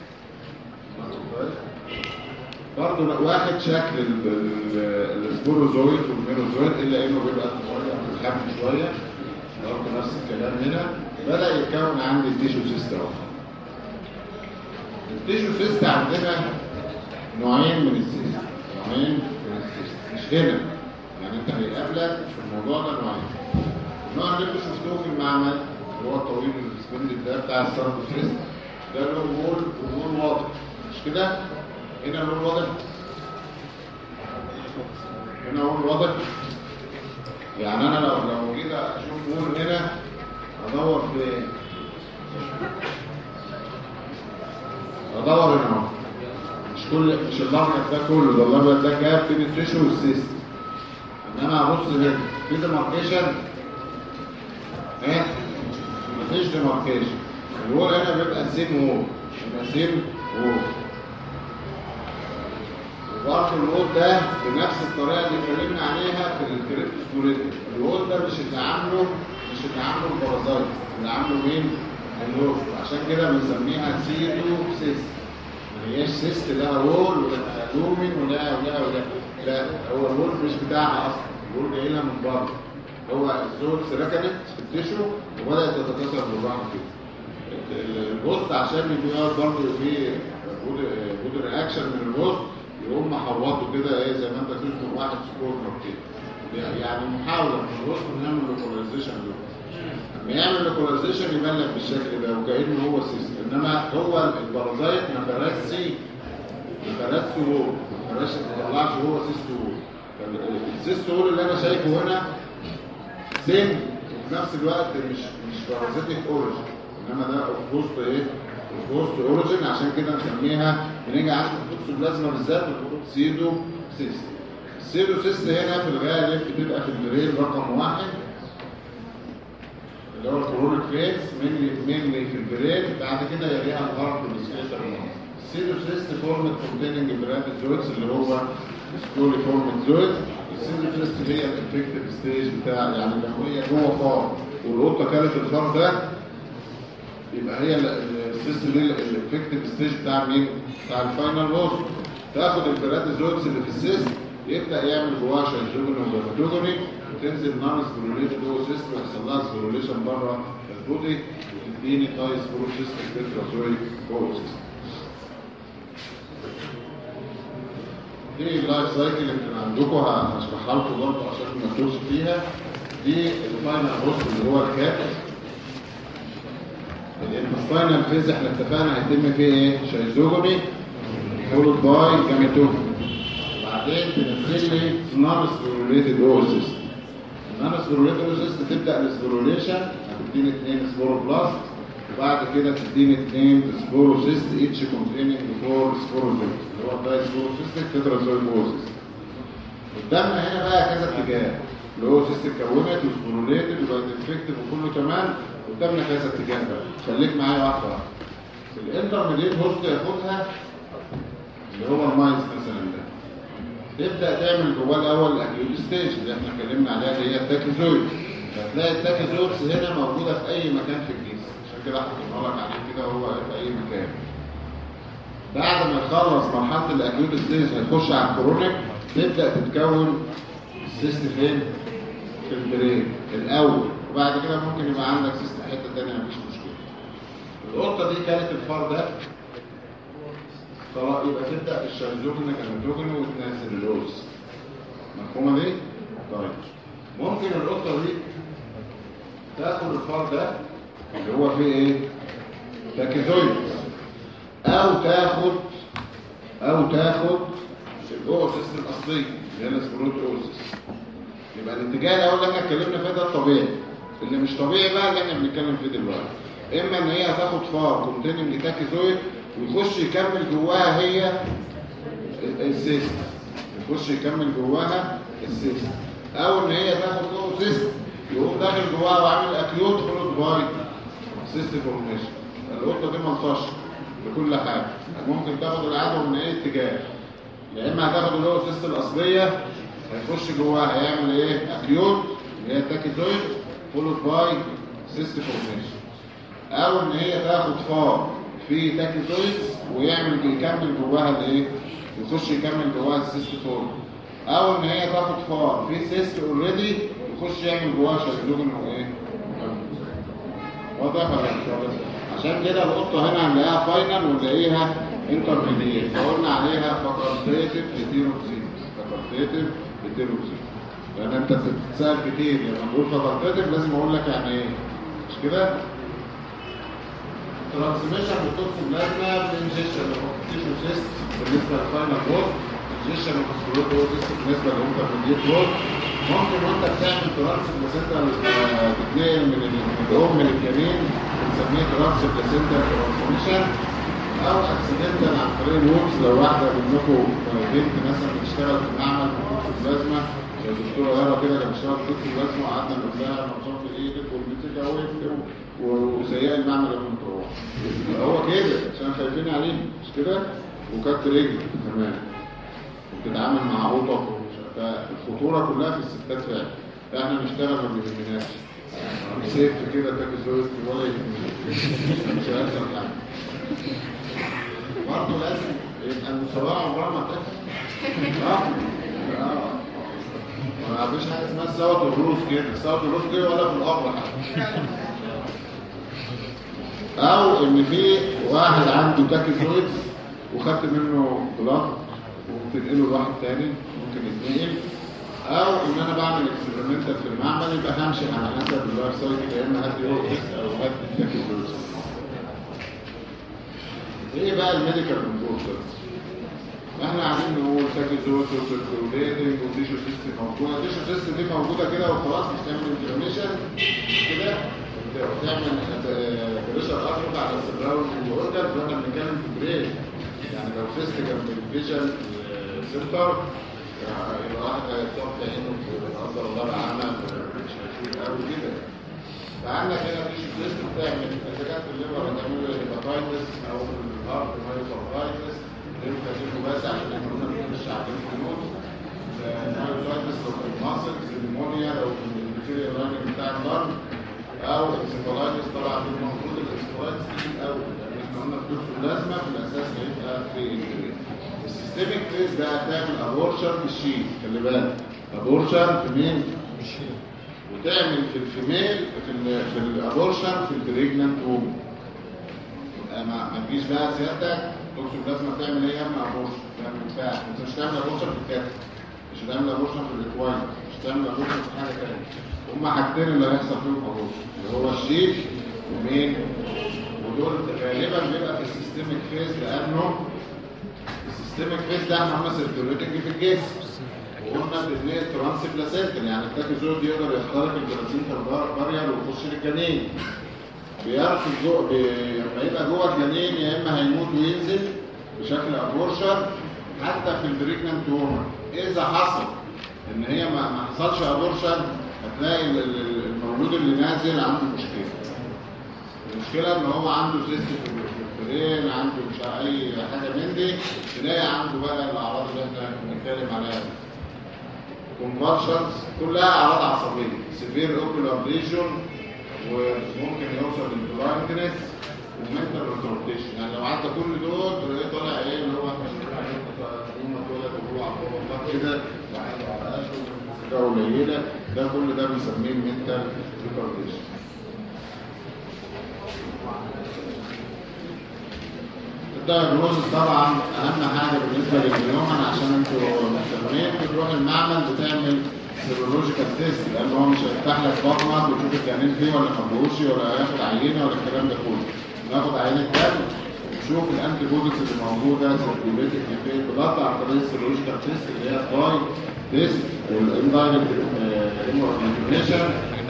A: برضه واخد شكل ال- ال- السبوروزويد والميروزويد الا انه بيبقى صغير في الحجم شويه برضه نفس الكلام هنا بدا يتكون عندي التيشو سيست اهو التيشو سيست عندنا نوعين من السيست نوعين من السيست مش هنا يعني انت هيقابلك في الموضوع ده نوعين النوع اللي انتوا شفتوه في المعمل اللي هو الطويل السبندل ده بتاع السيرفوسيست ده له وول وول واضح مش كده هنا الوول واضح هنا وول واضح يعني انا لو لو جيت اشوف وول هنا ادور في ادور هنا اهو مش كل مش الابيض ده كله ده الابيض ده جاب بين التيشو والسيست انما ابص هنا في ديماركيشن ايه مفيش ديماركيشن الوول هنا بيبقى سين وول بيبقى سين وول وبرضه الوول ده بنفس الطريقه اللي اتكلمنا عليها في الكريبتوسبوريتي الوول ده مش اللي عامله مش اللي عامله البارازايت اللي عامله مين؟ الوول عشان كده بنسميها سيتو سيست ما هياش سيست لها وول ولا لومين ولا ولا ولا لا هو الوول مش بتاعها اصلا الوول جاي لها من بره هو الزوكس ركنت في التيشو وبدات تتكاثر بالراحه كده البوست عشان يبقى برضه في بود رياكشن من البوست يقوم محوطه كده ايه زي ما انت تشوف واحد سكور كده يعني محاوله من البوست انه يعمل لوكاليزيشن لما يعمل لوكاليزيشن يبان لك بالشكل ده وكانه هو سيست انما هو البارازايت ما فرسش ما فرسش هو ما فرسش ما طلعش هو سيست هو السيست هو اللي انا شايفه هنا سن وفي نفس الوقت مش مش بارازيتيك اوريجين انما ده اوف ايه اوف اوريجين عشان كده نسميها بنيجي عند التوكسوبلازما بالذات بنقول سيدو سيست السيدو سيست هنا في الغالب بتبقى في البريل رقم واحد اللي هو الكرونيك فيز مينلي مينلي في البريل بعد كده يليها الهارت والسكيتر السيدو سيست فورمت كونتيننج براد زويتس اللي هو سكولي فورمت زويتس السيدو سيست هي الانفكتيف ستيج بتاع يعني لو هي جوه فار والقطه كانت الفار ده يبقى هي السيست دي الافكتيف ستيج بتاع مين؟ بتاع الفاينل ووز تاخد البراديزويدز اللي في السيست يبدا يعمل جواها شيزوجوني وبرادوجوني وتنزل نون سبروليت جوه السيست ويحصل لها سبروليشن بره البودي وتديني تاي سبروسيست بترازويك جوه السيست دي اللايف سايكل اللي كان عندكم هشرحها لكم برضه عشان ما تدوش فيها دي الفاينل بوست اللي هو الكات الانتستاينال فيز احنا اتفقنا هيتم فيه ايه شيزوجوني فولود باي جاميتوجوني بعدين تنزل لي نون سبوروليتد اوسيس النون سبوروليتد اوسيس تبدا السبوروليشن هتديني 2 سبورو بلاس وبعد كده تديني 2 سبوروسيست ايتش كونتيننج فور سبوروزيست اللي هو الداي سبوروسيستيك تترازويد اوسيس قدامنا هنا بقى كذا اتجاه اللي هو سيست اتكونت وسبوروليتد وبقت انفكتيف وكله تمام قدامنا كذا اتجاه بقى خليك معايا واحده واحده الانترميديت هوست ياخدها اللي هو المايس مثلا ده تبدا تعمل جواه الاول الاكيوت ستيج اللي احنا اتكلمنا عليها اللي هي التاكيزويد هتلاقي التاكيزويدز هنا موجوده في اي مكان في الجسم عشان كده حطيتها لك عليه كده هو في اي مكان بعد ما يخلص مرحله الاكيوت ستيج هيخش على الكرونيك تبدا تتكون السيست فين في البرين الاول وبعد كده ممكن يبقى عندك سيست في حته ثانيه مفيش مشكله القطه دي كانت الفار ده خلاص يبقى تبدا الشرزوجن كانتوجن وتنزل اللوز مفهومه دي طيب ممكن القطه دي تاخد الفار ده اللي هو فيه ايه تاكيزويد او تاخد او تاخد الاوسيس الاصليه اللي هي السبروت اوسيس يبقى الاتجاه الاول اللي احنا اتكلمنا فيه ده الطبيعي اللي مش طبيعي بقى اللي احنا بنتكلم فيه دلوقتي اما ان هي هتاخد فار كونتيننج تاكيزويد ويخش يكمل جواها هي السيست يخش يكمل جواها السيست او ان هي تاخد جوه سيست يقوم داخل جواها وعامل اكيوت فولود باي سيست فورميشن القطه دي ملطشه بكل حاجه ممكن تاخد العدوى من اي اتجاه يا اما هتاخد اللي هو السيست الاصليه هيخش جواها هيعمل ايه اكيوت اللي هي التاكيزويد فولود باي سيست فورميشن او ان هي تاخد فار في تاكيزويدز ويعمل يكمل جواها الايه يخش يكمل جواها السيست فور او ان هي تاخد فار في سيست اوريدي يخش يعمل جواها شيزوجن وايه واضح ولا مش واضح عشان كده القطه هنا هنلاقيها فاينل ونلاقيها انترميديت فقلنا عليها فاكولتيتيف هيتيروكسيد فاكولتيتيف هيتيروكسيد لان انت بتتسال كتير لما نقول فاكولتيتيف لازم اقول لك يعني ايه مش كده الترانسميشن بالتوكسوبلازما بالانجكشن للكونتيشن سيست بالنسبه للفاينل دوز انجكشن للكونسكولوت دوز بالنسبه للانترميديت دوز ممكن وانت بتعمل ترانس بلاسنتال تتنقل من ال- من الام للجنين بنسميه ترانس بلاسنتال ترانسميشن او اكسيدنتال عن طريق الوكس لو واحده منكم بنت مثلا بتشتغل في معمل في التوكسوبلازما زي الدكتوره هبه كده كانت بتشتغل في التوكسوبلازما وقعدنا نقول لها مبسوط في ايدك والبنت وقفت وسيئة المعمل قبل ما تروح هو كده عشان خايفين عليه مش كده وكبت رجل كمان وبتتعامل مع قطط فالخطوره كلها في الستات فعلا احنا نشتغل ما بيهمناش سيف كده تاكل زوجت ولا يهمني مش هيحصل حاجه برضه لازم يبقى المسابقه عمرها ما تخلص اه اه ما فيش حاجه اسمها سواد الروس كده سواد الروس كده ولا في القبر حتى او ان في واحد عنده تاكيزويدز وخدت منه بلاط وبتنقله لواحد تاني ممكن يتنقل او ان انا بعمل اكسبيرمنتال في المعمل يبقى همشي على حسب اللايف سايكل يا اما هدي روكس او هدي تاكيزويدز ايه بقى الميديكال امبورتنس احنا قاعدين نقول تاكيزويدز وسيركيوليتنج وتيشو سيستم موجوده التيشو سيستم دي موجوده كده وخلاص مش تعمل انفلاميشن كده تعمل بريشر اخرج على السراوند واورجنز واحنا بنتكلم في بريش يعني لو سيست جنب الفيجن سنتر يبقى واحد هيتصاب عينه لا قدر الله بعمى مش هيشوف قوي كده فعندك هنا في سيست بتعمل اذا كانت في الليفر هتعمل له هيباتايتس او في الهارت مايوكاردايتس ليمفاتيكو بس عشان احنا مش عارفين الجنود المايوكاردايتس لو في الماسلز النمونيا لو في الانفيريور لاين بتاع اللنج او انسفالايتس طبعا في المفروض الانسفالايتس دي الاول لان احنا قلنا الدكتور لازمه في الاساس هيبقى في الجريد السيستميك فيز ده هتعمل ابورشن في الشيل خلي بالك ابورشن في مين؟ في الشيل وتعمل في الفيميل في ال في الابورشن في البريجننت ووم ما ما تجيش بقى سيادتك توكسوبلازما تعمل ايه يا اما ابورشن تعمل بتاع انت مش هتعمل ابورشن في الكاتب مش هتعمل ابورشن في الاكواين مش هتعمل ابورشن في حاجه ثانيه هما حاجتين اللي هيحصل فيهم ابورشن اللي هو الشيل ومين ودول غالبا بيبقى في السيستميك فيز لانه السيستميك فيز ده احنا قلنا سيركيوليتنج في الجسم وقلنا بنلاقي ترانس بلاسنتال يعني التاكيزود يقدر يخترق البلاسنتال بارير ويخش للجنين بيرفض جوه بي... لما يبقى جوه الجنين يا اما هيموت وينزل بشكل ابورشن حتى في البريجننت وومن اذا حصل ان هي ما, ما حصلش ابورشن هتلاقي ال- ال- المولود اللي نازل عنده مشكله المشكله ان هو عنده سيست في البرين عنده مش عارف اي حاجه من دي تلاقي عنده بقى الاعراض اللي احنا بنتكلم عليها كونفرشنز كلها اعراض عصبيه سيفير اوكولار ليجون وممكن يوصل للبلايندنس ومنتال ريتورتيشن يعني لو عدى كل دول تلاقيه طالع ايه اللي هو احنا بنتكلم يوم ما اتولد وهو على الله كده وعنده على قشه قليله ده كل ده بنسميه المنتال ريتورتيشن الدايجنوزس طبعا اهم حاجه بالنسبه للجنومن عشان انتوا مهتمين بتروح المعمل بتعمل سيرولوجيكال تيست لان هو مش هيفتح لك بطنك وتشوف الجنين فيه ولا ما فيهوش ولا هياخد عينه ولا الكلام ده كله ناخد عينه دم ونشوف الانتي بوديز اللي موجوده سيركيوليتنج في البلاد عن طريق السيرولوجيكال تيست اللي هي الداي تيست والاندايركت ايمورجنيشن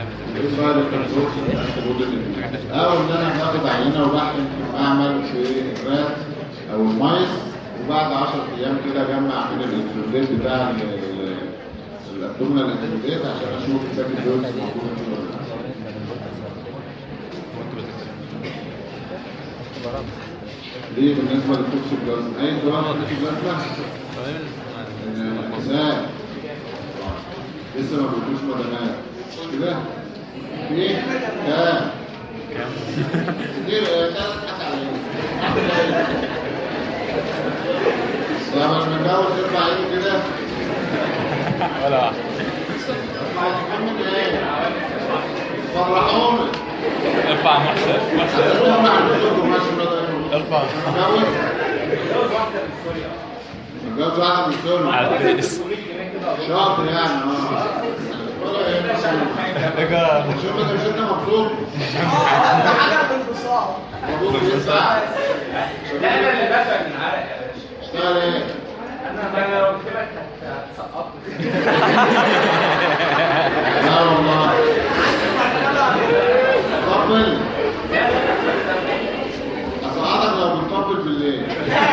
A: او ان انا باخد عينه وبحقن في المعمل في الرات او المايس وبعد 10 ايام كده اجمع من الانتروديت بتاع ال- ال- الابدومينال انتروديت عشان اشوف الباكي دوز موجوده فيه ولا لا دي بالنسبه للتوكسيبلازم اي دراما توكسيبلازم الانسان لسه ما بيقولوش مدنات مش كده في كام كتير ثلاث حاجات عليهم لما المتجوز يرفع ايده كده
C: ولا واحد
A: محمد ايه فرحوني
C: ارفع محسن محسن
A: هم عندكم ماشي بدأ
C: ارفع
A: متجوز متجوز واحد من السنة
C: على الفيس
A: شاطر يعني اه ولا ايه شوف انت مش انت مبسوط
B: اه ده حاجه بالانبساط صعب
A: مبروك يسعى
D: لا انا اللي بفهم من عرق يا باشا
A: اشتغل ايه؟
D: انا انا لو قلت لك هت- هتسقطني
A: لا والله طبل أصعدك لو بنطبل بالليل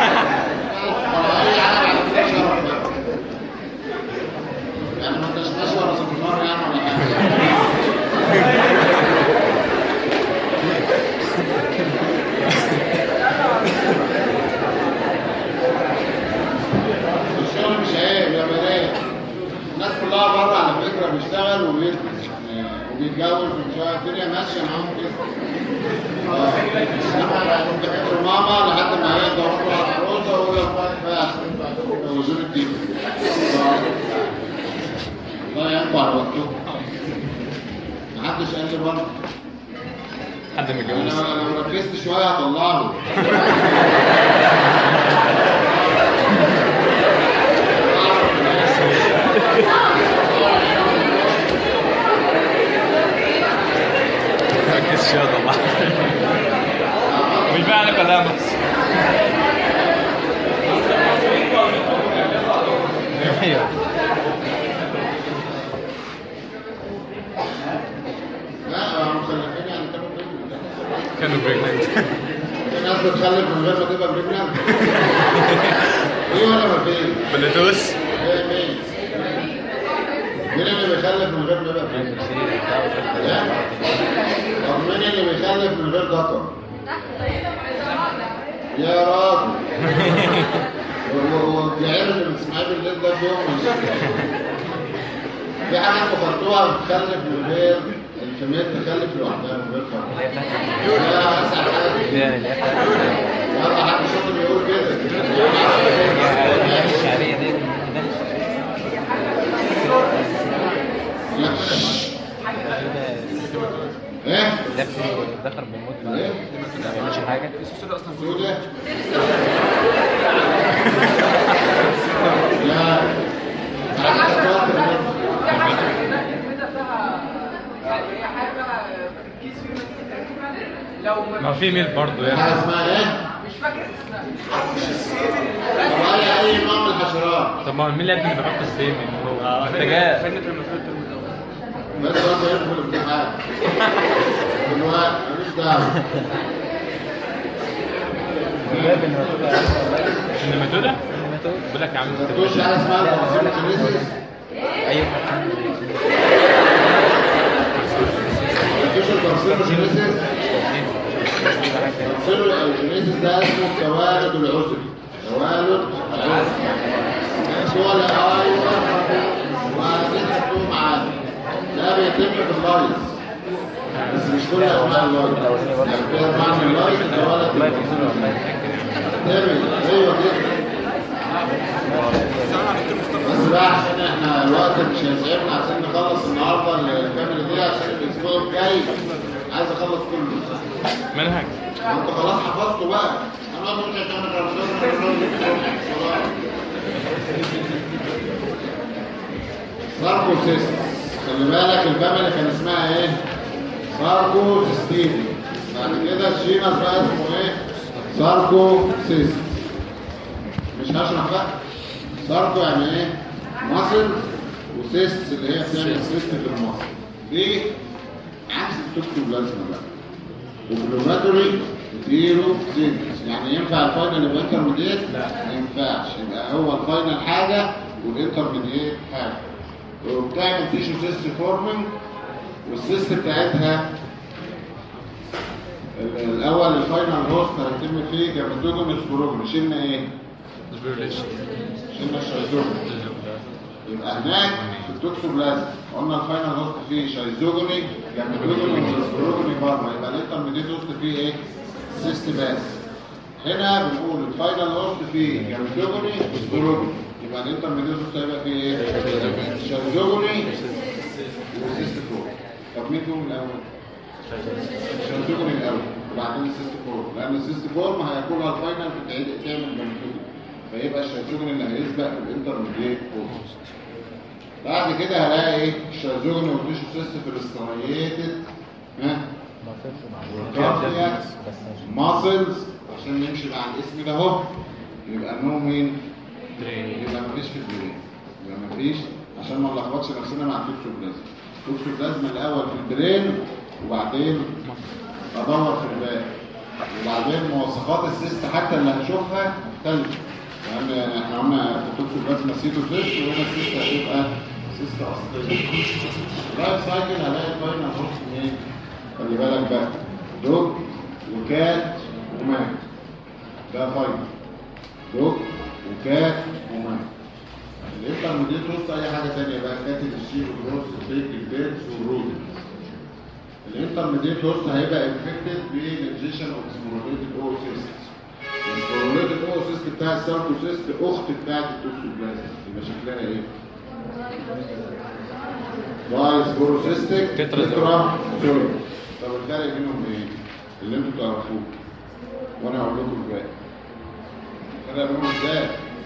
A: أي حاجة على فكرة شرف بقى. يعني ما انتش ماشي ورا سمنار يعني ولا حاجة الشغل مش عيب يا بنات الناس كلها بره على فكره بيشتغل وبيدرس يعني وبيتجوز وشويه الدنيا ماشيه معاهم كده اه انما بيحبوا ماما لحد ما هي تدور على العروسه وهو يرفع بقى عشان يتجوزوا الدين الله ينفع على وقتهم محدش قال لي برضه
C: حد متجوز
A: انا لو ركزت شويه هطلعه
C: ركز شويه طبعا مش معنى كلام بس ايوه
A: لا هم مخلفين يعني كانوا بيجوا.
C: كانوا بريجننت
A: في ناس بتخلف من غير ما تبقى بريجنانت ايه ولا ما فين؟
C: بلوتوث
A: ايه مين؟ مين اللي بيخلف من غير ما يبقى بريجنانت؟ لا. طب مين اللي بيخلف من غير ذكر؟ يا راجل والعيال اللي بتسمعيه بالليل ده بيوم مش في حاجات خدتوها بتخلف من غير الكميات تخلف لوحدها من غير فرق لا اسهل حاجه يلا حد شاطر يقول كده لا. ايه
E: دخل بيموت
A: ايه
E: ما بيعملش حاجه
A: سودة لا حاجة تتوتر
B: لو
C: ما في ميل برضه
A: حاجة
C: يعني
A: اسمها ايه؟
B: مش فاكر اسمها
A: طب اي اي نوع من الحشرات
C: طب ما هو مين اللي اللي بيحط السيمن هو محتاجاه
A: بس برضه يدخل الامتحان دلوقتي ماليش دعوة
C: النماتوده بيقول لك يا عم
A: ما تقولش حاجة اسمها الباراسيتوكينيسيس
E: ايوه
A: ما تقولش الباراسيتوكينيسيس الباراسيتوكينيسيس ده اسمه التوالد العذري توالد العذري هو لا ايوه وهتيجي تحطوه معانا ده بيتم في اللايز بس مش كل انواع اللايز يعني في انواع من اللايز التوالد العذري تمام ايوه كده بس بقى عشان احنا الوقت مش هيسعفنا عشان نخلص النهارده الكاميرا دي عشان الاسبوع الجاي عايز اخلص كله
C: منهج
A: انت خلاص حفظته بقى انا ما كنتش هتعمل ساركوسيست خلي بالك الفاميلي كان اسمها ايه؟ ساركوسيستيدي بعد كده الجينس بقى اسمه ايه؟ ساركوسيست مش هشرح بقى ساركو يعني ايه؟ ماسل وسيست اللي هي بتعمل سيست في المصل دي عكس التوكسوبلازما بقى وبلوماتوري زيرو سينتس يعني ينفع الفاينل يبقى انترميديت؟ لا ما ينفعش يبقى هو الفاينل حاجه والانترميديت حاجه وبتعمل تيشو سيست فورمنج والسيست بتاعتها ال- الاول الفاينل هوست هيتم فيه جامدوجون سبروجن شلنا ايه؟ شلنا الشيزوجن يبقى هناك في التوكسوبلازم قلنا الفاينل هوست فيه شيزوجوني جامدوجوني وسبروجوني بره يبقى الانترميديت هوست فيه ايه؟ سيست باس هنا بنقول الفاينل هوست فيه جامدوجوني وسبروجوني يبقى الانترميديت هوست هيبقى فيه ايه؟ شيزوجوني وسيست فور طب مين فيهم الاول؟ شيزوجوني الاول وبعدين السيست فور لان السيست فور ما هياكلها الفاينل بتعيد تعمل جامدوجوني فيبقى الشيزوجوني اللي هيسبق في الانترميديت هوست بعد كده هلاقي ايه الشيزوجوني والتيشو سيست في الاستريتد ها والكاردياك ماسلز عشان نمشي مع الاسم ده اهو يبقى انهم مين؟ يبقى مفيش في البرين يبقى مفيش عشان ما نلخبطش نفسنا مع التوكسوبلازم التوكسوبلازم الاول في البرين وبعدين ادور في الباقي وبعدين مواصفات السيست حتى اللي هنشوفها مختلفه لان احنا قلنا في التوكسوبلازم سيتو سيست وهنا السيست هتبقى سيست اصليه اللايف سايكل هلاقي الفاينل هوست ايه؟ خلي بالك بقى دوج وكات ومان ده فاينل دوج وكات ومان الانترميديت وسط اي حاجه ثانيه بقى كاتب الشيء والروس البيك البيتس والرود الانترميديت وسط هيبقى انفكتد بنجيشن اوف سبوروليتد اوسيست السبوروليتد اوسيست بتاع الساركوسيست اخت بتاعت التوكسوبلازم يبقى شكلها ايه؟ واي سبوروسيستيك
C: تترا
A: تترا سوري طب الفرق بينهم ايه؟ اللي انتوا تعرفوه وانا هقول لكم الباقي الفرق بينهم ازاي؟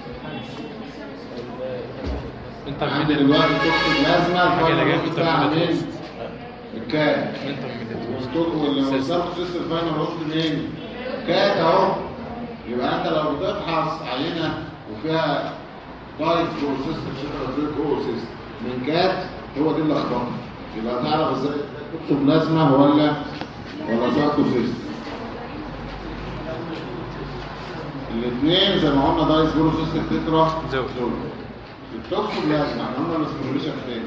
C: انت
A: عندي
C: ميدل
A: دلوقتي التوكسوبلازما
C: حاجة اللي جاية
A: الفاينل
C: في
A: بتاع
C: الترميدات
A: مين؟
C: وسط.
A: الكات
C: انت ميدل
A: والستوك واللي وصلت سيست الفاينل وسط مين؟ كات اهو يبقى انت لو بتفحص عينه وفيها دايت بروسيس اوسيس من كات هو دي اللي اخبطها يبقى تعرف ازاي التوكسوبلازما ولا ولا ساركوسيست الاثنين زي ما قلنا دايس بروسيس تترا
C: زود.
A: التوكسوبلازما احنا قلنا الاسبروليشن فين؟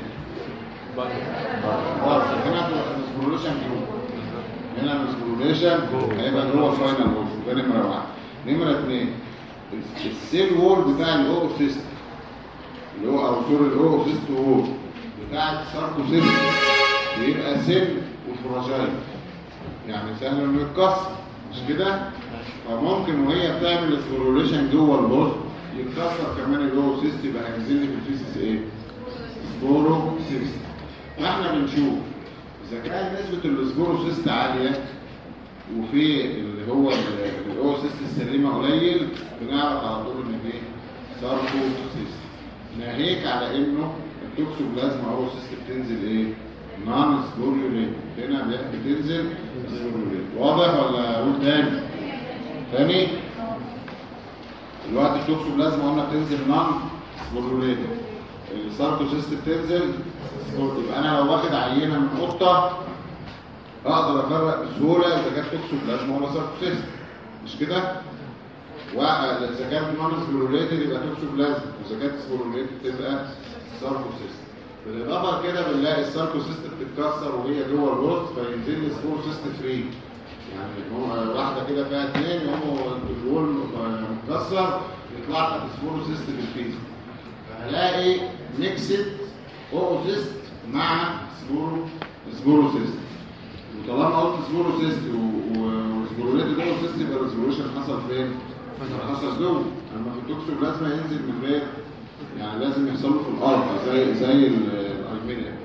A: خلاص هنا الاسبروليشن جروب هنا الاسبروليشن هيبقى جوه الفاينل وول ده نمره واحد نمره اثنين السيل وول بتاع الاوكسيست اللي هو او سوري الاوكسيست وول بتاع الساركوسيست بيبقى سيل وفراجايل يعني سهل انه يتكسر مش كده؟ فممكن وهي بتعمل السبوروليشن جوه البوست يتكسر كمان الاوكسيست يبقى هينزل لي في الفيسيس ايه؟ سبوروسيست فاحنا بنشوف اذا كان نسبه السبوروسيست عاليه وفي اللي هو ال- الاوسيست السليمه قليل بنعرف على طول ان دي ساركوسيست ناهيك على انه التوكسوبلازما اوسيست بتنزل ايه؟ نون سبوريوليت هنا بتنزل سبوريوليت واضح ولا اقول تاني؟ تاني دلوقتي التوكسوبلازما قلنا بتنزل نون سبوريوليت الساركوسيست بتنزل سبوريوليت. يبقى انا لو واخد عينه من قطه اقدر افرق بسهوله اذا كانت توكسوبلازما ولا ساركوسيست مش كده؟ واذا كانت نون سبوريوليتد يبقى توكسوبلازما واذا كانت سبوريوليتد تبقى ساركوسيست بالاضافه لكده بنلاقي الساركوسيست بتتكسر وهي جوه الوسط فينزل لي سبوروسيست فري يعني هو واحده كده فيها اثنين يقوموا الوول متكسر يطلع لك سبوروسيست بالفيز فهلاقي ميكسد اوسيست مع سبورو سبوروسيست وطالما قلت سبوروسيست وسبوروليتد اوسيست يبقى الريزولوشن حصل فين؟ حصل جوه اما في التوكسوبلازما ينزل من غير يعني لازم يحصل له في الارض زي زي ال- الالمنيوم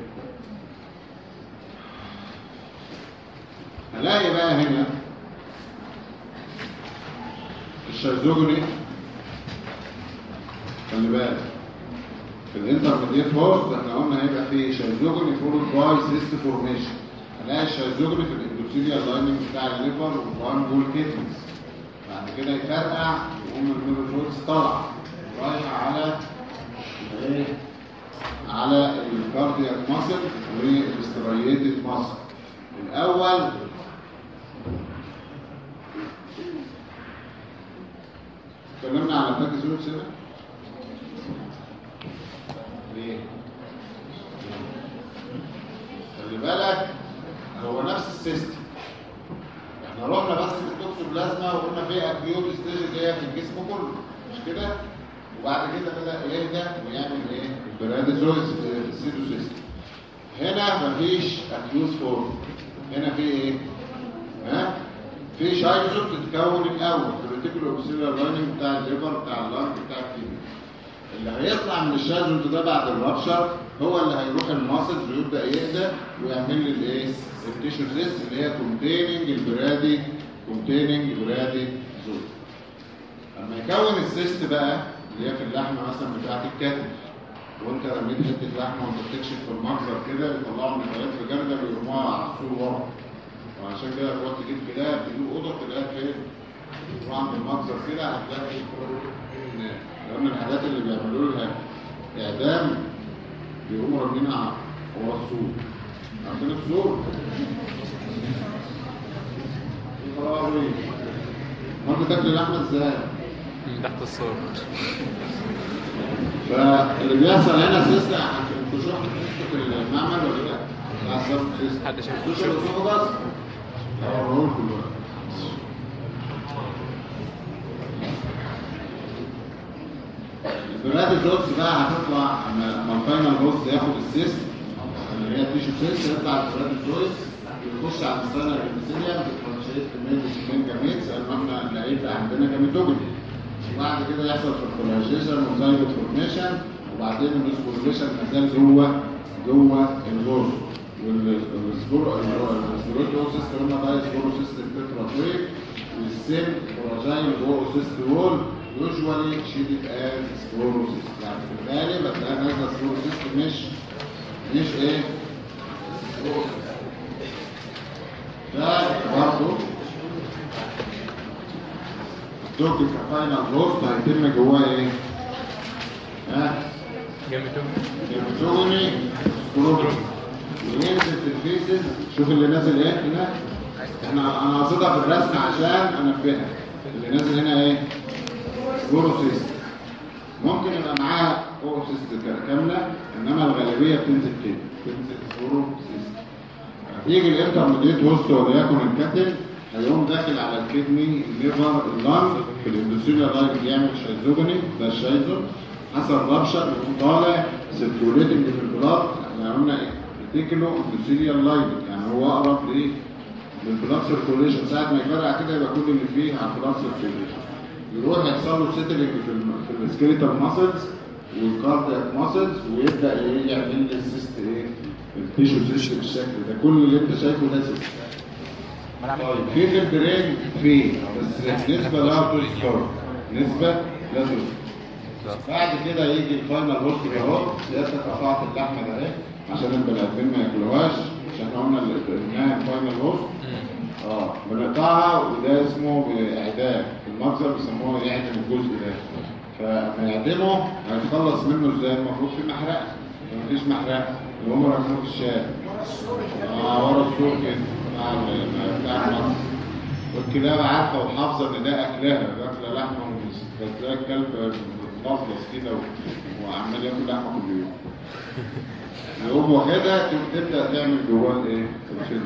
A: هلاقي بقى هنا الشيزوجوني خلي بالك في الانترميديت بوست احنا قلنا هيبقى فيه شيزوجوني فولد باي سيست فورميشن هلاقي الشيزوجوني في الاندوثيليال لايننج بتاع الليفر وفان بول كيدنيز بعد كده يفرقع يقوم الميلوفويدز طالع رايح على ايه على الكاردياك ماسل والاستريتد ماسل الاول اتكلمنا على باكيزويدز هنا ليه خلي بالك هو نفس السيستم احنا رحنا بس في التوكسوبلازما وقلنا في اكيوت ستيج اللي هي في الجسم كله مش كده وبعد كده بدا يهدى ويعمل ايه البراديزويدز في السيتوسيستم هنا مفيش اكيوت فورم هنا في ايه ها في شايزو بتتكون الاول في الريتيكولو اوبسيلر لايننج بتاع الليفر بتاع اللنج بتاع الكدني اللي هيطلع من الشاذ ده بعد الرابشر هو اللي هيروح الماسلز ويبدا يهدى ويعمل لي الايه التيشو سيست اللي هي كونتيننج البرادي كونتيننج برادي زود اما يكون السيست بقى اللي هي في اللحمه مثلا بتاعت الكتف وانت رميت حته لحمه وانت بتكشف في المنظر كده يطلعوا من الحاجات في جردل ويرموها على السور ورا عشان كده تروح تجيب كلاب تجيب قطط تلاقيها فين؟ تروح عند المجزر كده هتلاقي إن لان الحاجات اللي بيعملوا لها اعدام بيقوموا رامينها ورا السور عارفين السور؟ خرابي امال بتاكل اللحمه ازاي؟
C: من تحت الصور
A: فاللي بيحصل هنا سيستم عشان تشوف في المعمل ولا لا؟ لا صرف سيستم
C: حد شاف
A: تشوف الاسوفجاس؟ لا اوريهولكم دلوقتي البنات الجوز بقى هتطلع اما اما الفاينل هوست ياخد السيست اللي هي تيشو سيست يطلع البنات الجوز يخش على السنه الرئيسيه بتترانشيت كميه السمين جاميتس لان احنا لقيت عندنا جاميتوجن وبعد كده يحصل فيرتلايزيشن وزايد فورميشن وبعدين السبوريشن مازال جوه جوه الغرز والسبور السبوروتوسيست قلنا ده سبوروسيست تتراتويك والسن فراجايل جوه سيست وول يوجوالي شيدد از سبوروسيست يعني في الغالب هتلاقي نازله سبوروسيست مش مش ايه سبوروسيست ده برضه الدوج كفاينل روست هيتم جواه ايه؟ ها؟
C: جامد
A: الجوني سكروبرم وينزل في الفيسز شوف اللي نازل ايه هنا احنا انا قصدها في الرسم عشان انبهها اللي نازل هنا ايه سكوروسيست ممكن يبقى معاها اوروسيست كامله انما الغالبيه بتنزل كده بتنزل سكوروسيست هتيجي الانترميديت هوست وليكن الكاتل هيقوم داخل على الكدني الليفر اللنج في الاندوثيليا لايف يعمل شيزوجوني ده الشيزون حصل ربشه يقوم طالع سيركيوليتنج في البلاد احنا قلنا ايه؟ ريتيكولو اندوثيليا لايف يعني هو اقرب لايه؟ للبلاد سيركيوليشن ساعه ما يفرقع كده يبقى كل اللي فيه على البلاد سيركيوليشن يروح يحصل له سيتلنج في الم- في السكيليتال ماسلز والكاردياك ماسلز ويبدا ايه يعمل لي السيست ايه؟ التيشو سيست بالشكل ده كل اللي انت شايفه ده سيست
E: ما انا
A: طيب
E: عملت
A: في في البرين في بس نسبة لا تذكر نسبة لا تذكر بعد كده يجي الفاينل هوست ده اهو سيادتك قطعت اللحمة ده اهي عشان البني ادمين ما ياكلوهاش عشان احنا قلنا ال- انها الفاينل هوست اه بنقطعها وده اسمه اعدام في المخزن بيسموه يعدم الجزء ده فلما يعدمه هيتخلص منه ازاي المفروض في محرقه مفيش محرقه اللي هم رموه في الشارع اه ورا السور كده مع ال- مع بتاع المصر والكلاب عارفه وحافظه ان ده اكلها باكله لحمه ومش فتلاقي الكلب مفلص كده و- وعمال ياكل لحمه كل يوم يقوم واخدها تبدا تعمل جواه الايه؟ الفيلم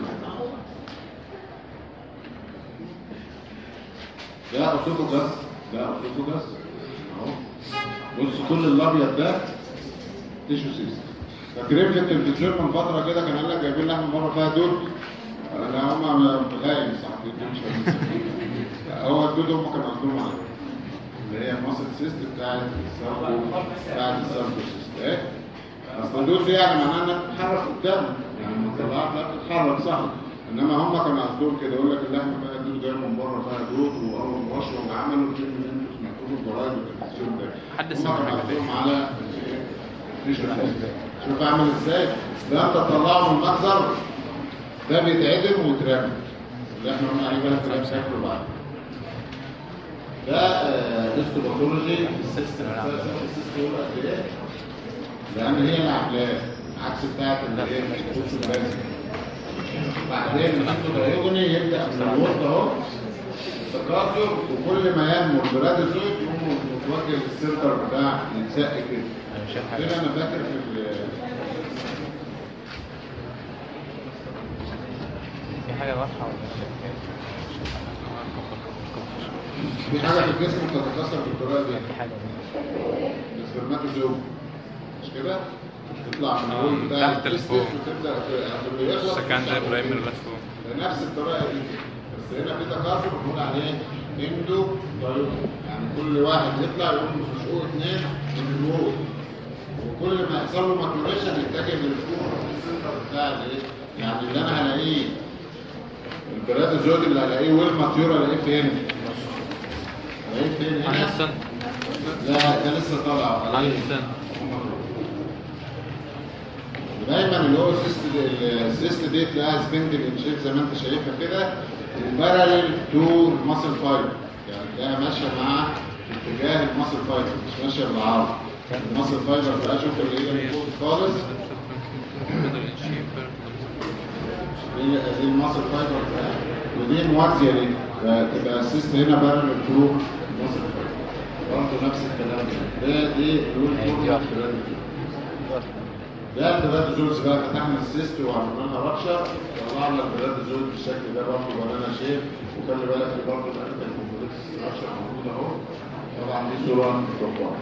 A: ده اسوفوجاس ده اسوفوجاس اهو بص كل الابيض ده تيشو سيست فاكرين في التلفزيون من فتره كده كان قال لك جايبين لحمه مره فيها دود انا هم غايب صح الدود مش فاهم. هو الدود هم كانوا قصدهم عليه اللي هي ماسل سيست بتاعت السيرفو بتاعت السيرفو سيست ايه اصل الدود دي يعني معناها انها بتتحرك قدام يعني لما طلعت لا بتتحرك صح انما هم كانوا قصدهم كده يقول لك اللحمه فيها دود جايه من بره فيها دود واول ما وشوا وعملوا الفيلم اللي انتوا سمعتوه في الجرايد والتلفزيون ده
C: حد
A: هم
C: سمع
A: كانوا
C: حاجة
A: قصدهم
C: زي
A: على تيشو سيست شوف عامل ازاي ده انت تطلعه من المخزن ده بيتعدم ويترمى اللي احنا قلنا عليه بقى كلام شكله بعد ده هيستوباثولوجي السيستم السيستم يقول قد ايه لان هي اللي عاملاه عكس بتاعت اللي هي الكوتش الباسم بعدين الانتوباثولوجي يبدا من الوسط اهو التكاثر وكل ما ينمو البراديزويد يقوم متوجه للسنتر بتاع يتسق كده
E: انا مش شايف حاجه
A: كده انا فاكر في ال-
E: في حاجه واضحه ولا مش شايف
A: في حاجه في الجسم بتتكسر بالطريقه دي
E: في حاجه
A: السpermatozoa مش كده؟ تطلع من الهول
C: آه،
A: بتاع
C: تحت
A: التستس
C: لفوق.
A: وتبدا ت- يعني يخلص
C: سكندري برايمري لفوق
A: بنفس الطريقه دي بس هنا في تكاثر بنقول عليه اندو دايود يعني كل واحد يطلع يقوم في شقوق اثنين من الوول وكل ما يحصل له ماتوريشن يتجه للفوق السنتر بتاع الايه؟ يعني اللي انا هلاقيه البرادوزويد اللي هلاقيه والماتيور هلاقيه فين؟ هلاقيه فين
C: عن
A: هنا؟
C: السن
A: لا ده لسه طالع
C: عن السن
A: دايما اللي هو السيست دي السيست دي تلاقيها سبندل ان شيب زي ما انت شايفها كده وباراليل تو ماسل فايبر يعني تلاقيها ماشيه مع اتجاه الماسل فايبر مش ماشيه بالعرض الماسل فايبر بقى شوف اللي هي فوق خالص دي دي الماسل فايبر بقى ودي موازيه دي تبقى السيست هنا باراليل تو ماسل فايبر برضه نفس الكلام ده ده دي اللي هو الفورمال ده البلاد جولز بقى فتحنا السيست وعملنا لها رابشر طلعنا البلاد جولز بالشكل ده برضه بنانا شيب وخلي بالك في برضه الانتر كومبلكس رابشر موجود اهو طبعا دي صوره مطبقه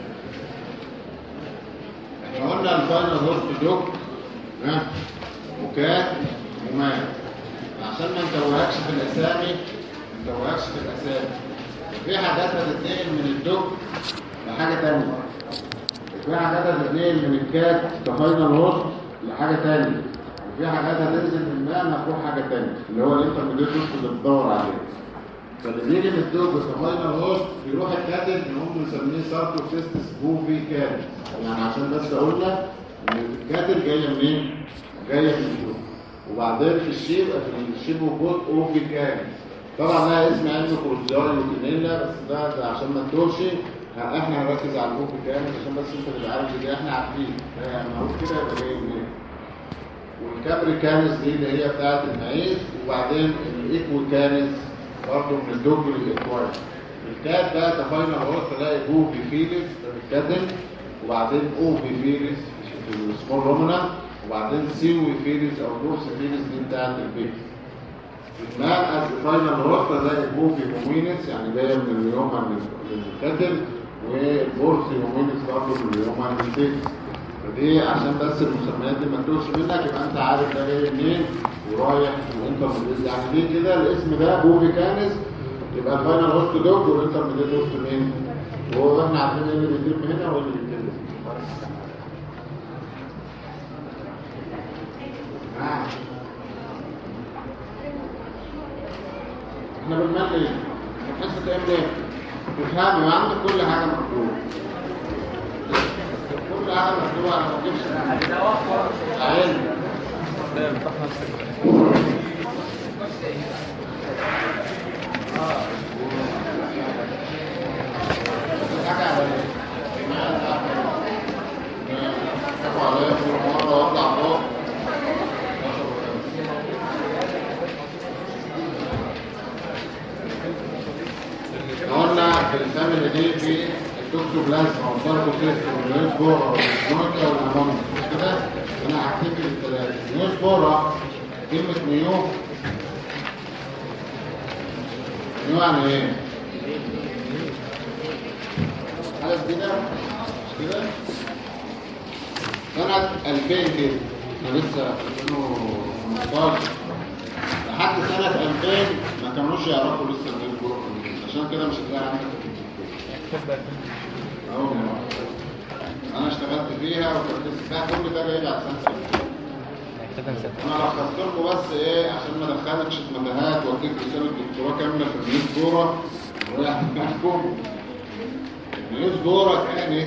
A: احنا قلنا الفاينل هوست دوك ها وكات ومات عشان ما نتوهكش في الاسامي ما نتوهكش في الاسامي في حاجات هتتنقل من الدوك لحاجه ثانيه وفي حاجات هتتنقل من الكات كفاينل هوست لحاجه ثانيه وفي حاجات هتنزل من الماء هتروح حاجه ثانيه اللي هو الانترميديت هوست اللي بتدور عليه فاللي بيجي من الدوك كفاينل هوست بيروح الكاتب اللي هم مسميه ساركوسيستس بوفي كات يعني عشان بس اقول لك ان الكاتب جايه منين؟ جايه من الدوك وبعدين في الشيب في الشيب وكوت اوفي كات طبعا لها اسم علمي كروزاي وكنيلا بس ده, ده عشان ما تتوهش ه- احنا هنركز على البوك كامل عشان بس انت تبقى عارف دي احنا عارفين يعني معروف كده يبقى جاي منين والكابري كانس دي اللي هي بتاعت المعيز وبعدين الايكو كانس برضه من الدوج الاكواير الكات بقى كفاينل هو تلاقي بو بيفيلس ده بالكاتل وبعدين او بيفيلس في السمول رومنا وبعدين سي وفيلس او دورس فيلس دي بتاعت البيت الماء الفاينل هوست تلاقي بو بيمومينس يعني جايه من اليوم من الكاتل والبورس يومينس برضه من اليوم من البيت فدي عشان بس المسميات دي ما تتوهش منك يبقى انت عارف ده جاي منين ورايح والانترميديت يعني دي كده الاسم ده بوفي كانس يبقى الفاينل هوست دوج والانترميديت هوست مين وهو احنا عارفين ايه اللي بيتم هنا وايه اللي بيتم هنا احنا بنملي حصه ايه ليه تفهمي وعندك كل حاجه مكتوبه كل حاجه مكتوبه على ما تجيبش علم حاجه على عليكم مره واطلع فوق قلنا في الفاميلي دي في التوكسوبلازما والساركوسيست والنيوسبورا والنويكا والامونيا مش كده؟ انا هكتب الثلاثه نيوسبورا كلمه نيو نيو يعني ايه؟ حاجه جديده مش كده؟ سنه 2000 كده احنا لسه في 2015 لحد سنة 2000 ما كانوش يعرفوا لسه النيل كورة عشان كده مش هتلاقي عندك في الدكتور اهو انا اشتغلت فيها وكنت لسه كل ده جاي بعد سنة 2000 انا لخصت لكم بس ايه عشان ما ادخلكش في متاهات واديك رسالة دكتوراه كاملة في النيل كورة ورايح معاكم النيل كورة كانت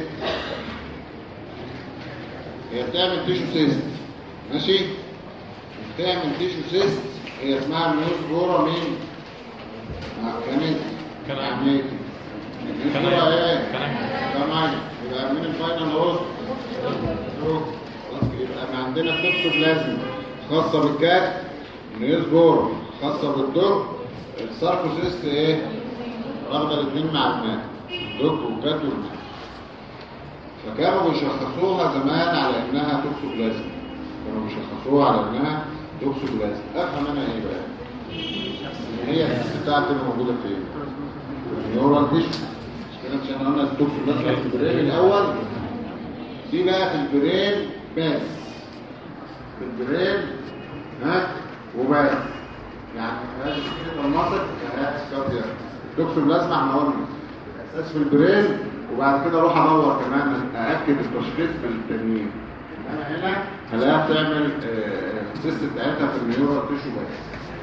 A: هي بتعمل تيشو سيست ماشي بتعمل تيشو سيست هي اسمها النيوز بورا مين؟ آه، كانت
C: كان-
A: عميتي النيوز
C: كان-
A: بورا ايه؟
C: كان-
A: كمان يبقى من الفاينل هوست خلاص يبقى ما عندنا توكسوبلازما خاصة بالكات نيوز بورا خاصة بالدور الساركوسيست ايه؟ واخدة الاثنين مع الماء الدوك والكات والماء فكانوا بيشخصوها زمان على انها توكسوبلازما كانوا بيشخصوها على انها توكسوبلازما افهم انا ايه بقى ان هي الحس بتاعتي اللي موجوده فين النيورال تيشو مش كده عشان قلنا التوكسوبلازما في البرين الاول دي بقى في البرين بس في البرين ها وبس يعني هذه كده المناطق كانت كاردياك التوكسوبلازما احنا قلنا الاساس في البرين وبعد كده اروح ادور كمان ااكد التشخيص بالتنوين انا هنا هلاقيها بتعمل السيست بتاعتها في النيورال تيشو بس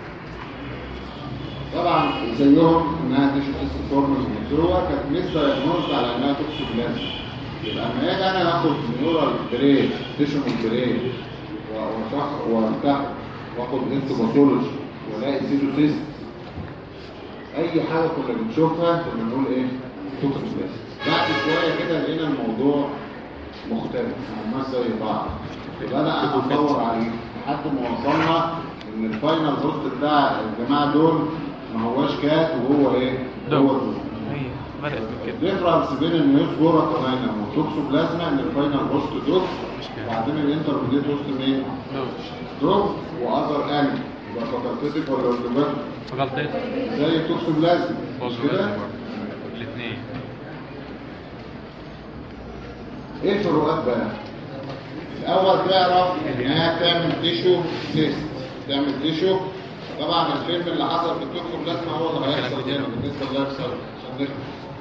A: طبعا زيهم انها تيشو سيست فورمز مكسوره كانت لسه دايجنوز على انها توكسوبلازما يبقى لما اجي انا اخد نيورال برين تيشوم برين وافتح وافتح واخد هيستوباثولوجي والاقي سيتوسيست اي حاجه كنا بنشوفها كنا نقول ايه توكسوبلاست بعد شويه كده لقينا الموضوع مختلف الناس زي بعض بدأ ادور عليه لحد ما وصلنا ان الفاينل هوست بتاع الجماعه دول ما هواش كات وهو ايه هو
C: دول.
A: دول.
C: هي بدأت من كده
A: الديفرنس بين النيوسبورا كمان والتوكسوبلازما ان الفاينل هوست دوك وبعدين الانترميديت هوست مين؟ دوك واذر اني يبقى فاكولتيف ولا اوتوماتيك
C: غلطت
A: زي التوكسوبلازما مش كده؟
C: الاثنين
A: ايه الفروقات بقى؟ الاول تعرف انها تعمل تيشو تيست تعمل تيشو طبعا الفيلم اللي حصل في التوكسوبلازما هو اللي هيحصل هنا بالنسبه للايفسايد عشان نفهم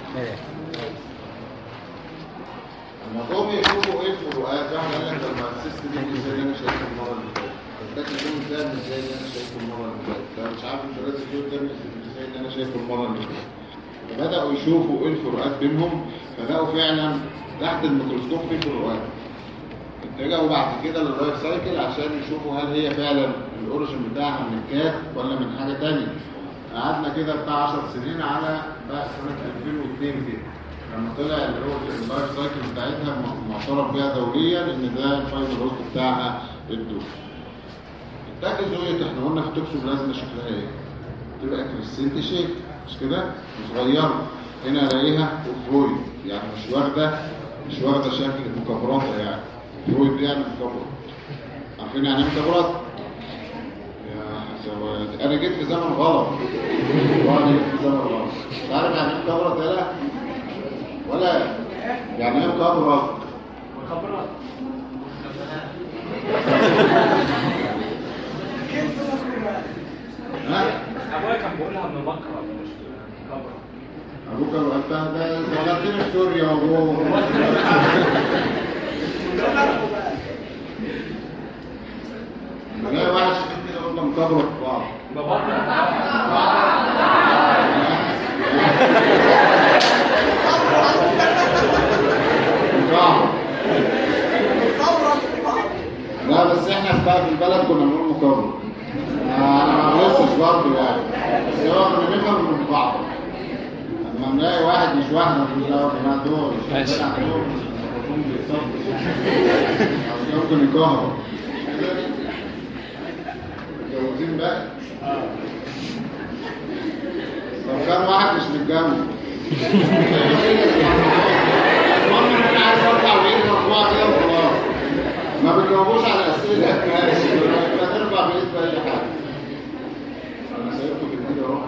A: لما جم يشوفوا ايه الفروقات واحد قال لك لما السيستم دي زي اللي انا شايفه المره اللي فاتت ده اليوم ده مش زي اللي انا شايفه المره اللي فاتت ده مش عارف الجراز اليوم ده مش زي اللي انا شايفه المره اللي فاتت فبداوا يشوفوا ايه الفروقات بينهم فلقوا فعلا تحت الميكروسكوب في فروقات اتجهوا بعد كده لللايف سايكل عشان يشوفوا هل هي فعلا الاوريجن بتاعها من الكات ولا من حاجه تانية قعدنا كده بتاع 10 سنين على بقى سنه 2002 كده لما طلع اللي هو اللايف سايكل بتاعتها م- معترف بيها دوليا ان ده الفاينل هوست بتاعها الدوس التاكيزويت احنا قلنا في التوكسوبلازما شكلها ايه؟ تبقى كريسنت شيك مش كده؟ صغيره هنا الاقيها فرويد يعني مش واخده مش واخده شكل مكبرات يعني فرويد يعني مكبرات عارفين يعني ايه مكبرات؟ يا حسوات انا جيت في زمن غلط وانا جيت في زمن غلط مش عارف يعني ايه مكبرات ولا ولا يعني ايه مكبرات؟
D: خبرات
A: ها؟
D: ابويا كان بيقولها من بكره مش خبره
A: ابوك لو انت ده غلطتني في سوريا وابوه لا واحد شكل كده قلنا مكبرة في بعض
D: بابا
A: صعب لا بس احنا في بقى في البلد كنا بنقول مكبر انا ما غلطتش برضه يعني بس هو كنا نفهم من بعض اما نلاقي واحد مش واحد مش دعوه بالجماعه دول
C: ماشي.
A: شغال عندهم الميكروفون بيتصل ممكن يكهرب متجوزين بقى طب كان واحد مش متجوز المهم ان انا عايز ارفع بايد مرفوعه كده وخلاص ما بتجاوبوش على اسئله ماشي يبقى ترفع بايد في اي حاجه انا سايبكم في الايد اهو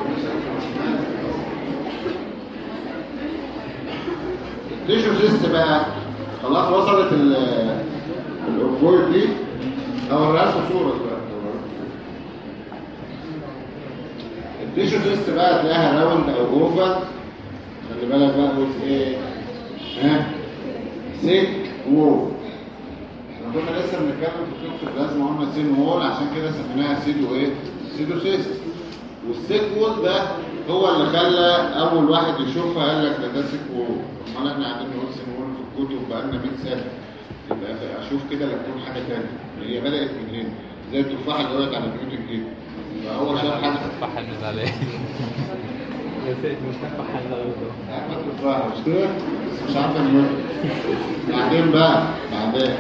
A: التيشو سيست بقى خلاص وصلت ال- الاوفويد دي او الرسم صوره دلوقتي التيشو سيست بقى تلاقيها راوند او اوفر خلي بالك بقى قلت ايه ها سيك وول احنا كنا لسه بنتكلم في التوكسوبلازما قلنا سين وول عشان كده سميناها سيدو ايه سيدو سيست والسيك وول ده هو اللي خلى اول واحد يشوفها قال لك ده ده سيك وول امال احنا قاعدين نقول سين وول في الكتب بقالنا 100 سنه يبقى اشوف كده لا تكون حاجه ثانيه هي بدات من هنا زي التفاحه اللي وقعت على نيوتن كده فهو شاف حاجه
C: تفاح اللي عليه
E: نسيت مش تفاح حاجة
A: احمد تفاحه مش كده بس مش عارفه نيوتن بعدين بقى بعدين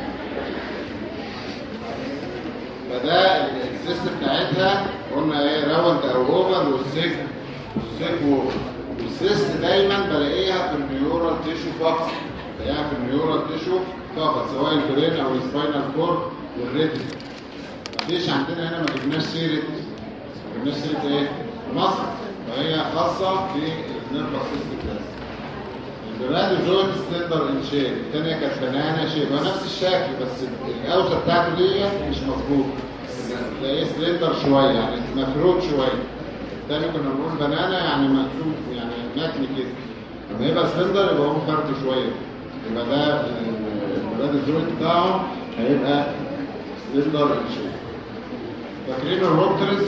A: فده السيستم بتاعتها قلنا ايه راوند او اوفر والسيك والسيك وور والسيست دايما بلاقيها في النيورال تيشو فقط بلاقيها في النيورال تيشو فقط سواء البرين او السباينال كورد والريتم مفيش عندنا هنا ما جبناش سيره ما جبناش سيره ايه؟ مصر فهي خاصه بالنيرفس سيستم بس البلاد جوين ستندر ان شيب الثانيه كانت بنانا شيب هو نفس الشكل بس الاوسط بتاعته دي مش مظبوط تلاقيه سلندر شويه يعني مفرود شويه الثاني كنا بنقول بنانا يعني مقسوم يعني متن كده لما يبقى سلندر يبقى هو فرد شويه يبقى ده البلاد الجوين بتاعه هيبقى سلندر ان شيب فاكرين الروبترز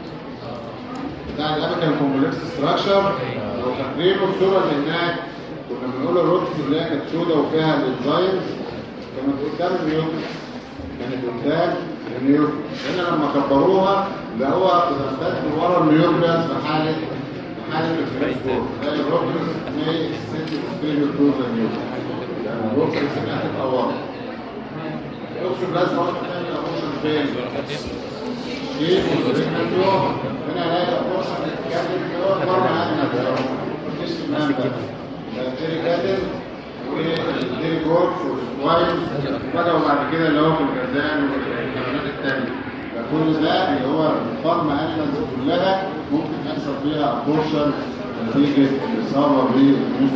A: بتاع الامريكان كومبلكس ستراكشر لو فاكرينه الصوره اللي هناك كنا بنقول الروتس اللي هي كانت سودا وفيها الانزايمز كانت قدام النيوكليس كانت قدام النيوكليس هنا لما كبروها اللي هو بتمتد من ورا النيوكليس في حاله في حاله الاكسبريسور زي الروتس زي السنت ستيريو بروزا نيوكليس يعني الروتس اللي هتبقى ورا بصوا لازم اقول تاني الاوبشن فين ايه الريكمنت يوم هنا هلاقي فرصه نتكلم اللي هو بره عندنا مفيش كلام بقى الديري كاتل والديري جولف والسوايل بدأوا بعد كده اللي هو في الغزال والحيوانات التانية فكل ده اللي هو الفارم انيمالز كلها ممكن يحصل فيها ابورشن نتيجة الإصابة بالنص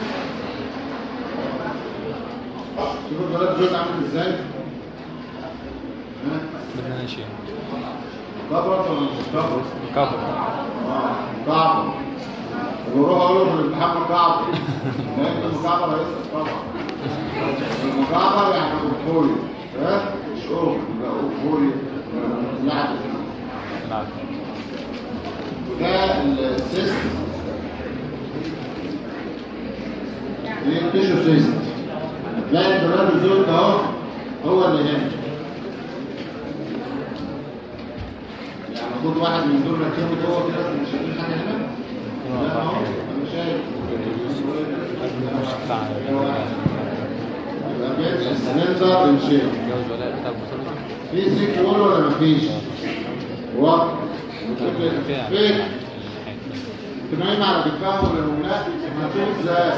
A: شوفوا الولاد دول عامل ازاي؟ ها؟
C: بدنا نمشي
A: كبرت ولا مش كبرت؟
C: كفر
A: اه مكعب وروح اقول له في الامتحان مكعب لان المكعب هيسقط طبعا المكعب يعني اوفوري ها مش اوف يبقى اوفوري لعب
C: نعم
A: وده السيست دي التيشو سيست هتلاقي الدولار الزول ده اهو هو اللي هنا يعني خد واحد من دول ركبه جوه كده مش شايفين حاجه هنا لا اهو انا شايف يبقى بيت السلندر ان شيب
C: جوز ولاء بتاع المصري
A: في سيك وول ولا مفيش؟ واضح فين؟ كنت نايم على دكاه ولا لا؟ هتشوف ازاي؟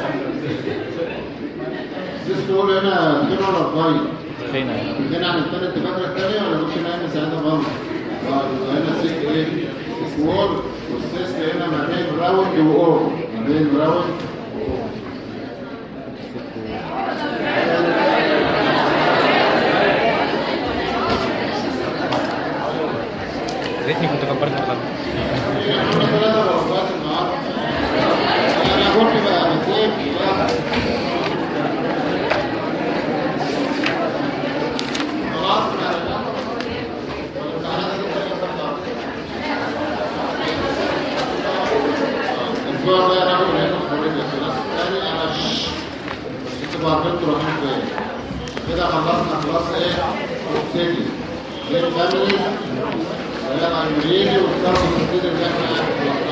A: سيس تقول هنا فين ولا رفيع؟
C: فين
A: كنت عن التاني انت فاكره التانية ولا كنت نايم ساعتها برضه؟ اه يبقى هنا سيك ايه؟ سيك وول والسيست هنا ما بين راوند واور ما بين راوند واور
C: ريتني كنت كبرت الخط
A: احنا ثلاثة وفوات النهارده انا كنت بقى بسيب خلاص بقى الاسبوع ده ناخد هنا خروج الثلاث الثاني انا شش بس انتوا عارفين رايحين فين كده خلصنا خلاص ايه اوبسيدي غير فاميلي ولا الامريكي والكارب الكتير اللي احنا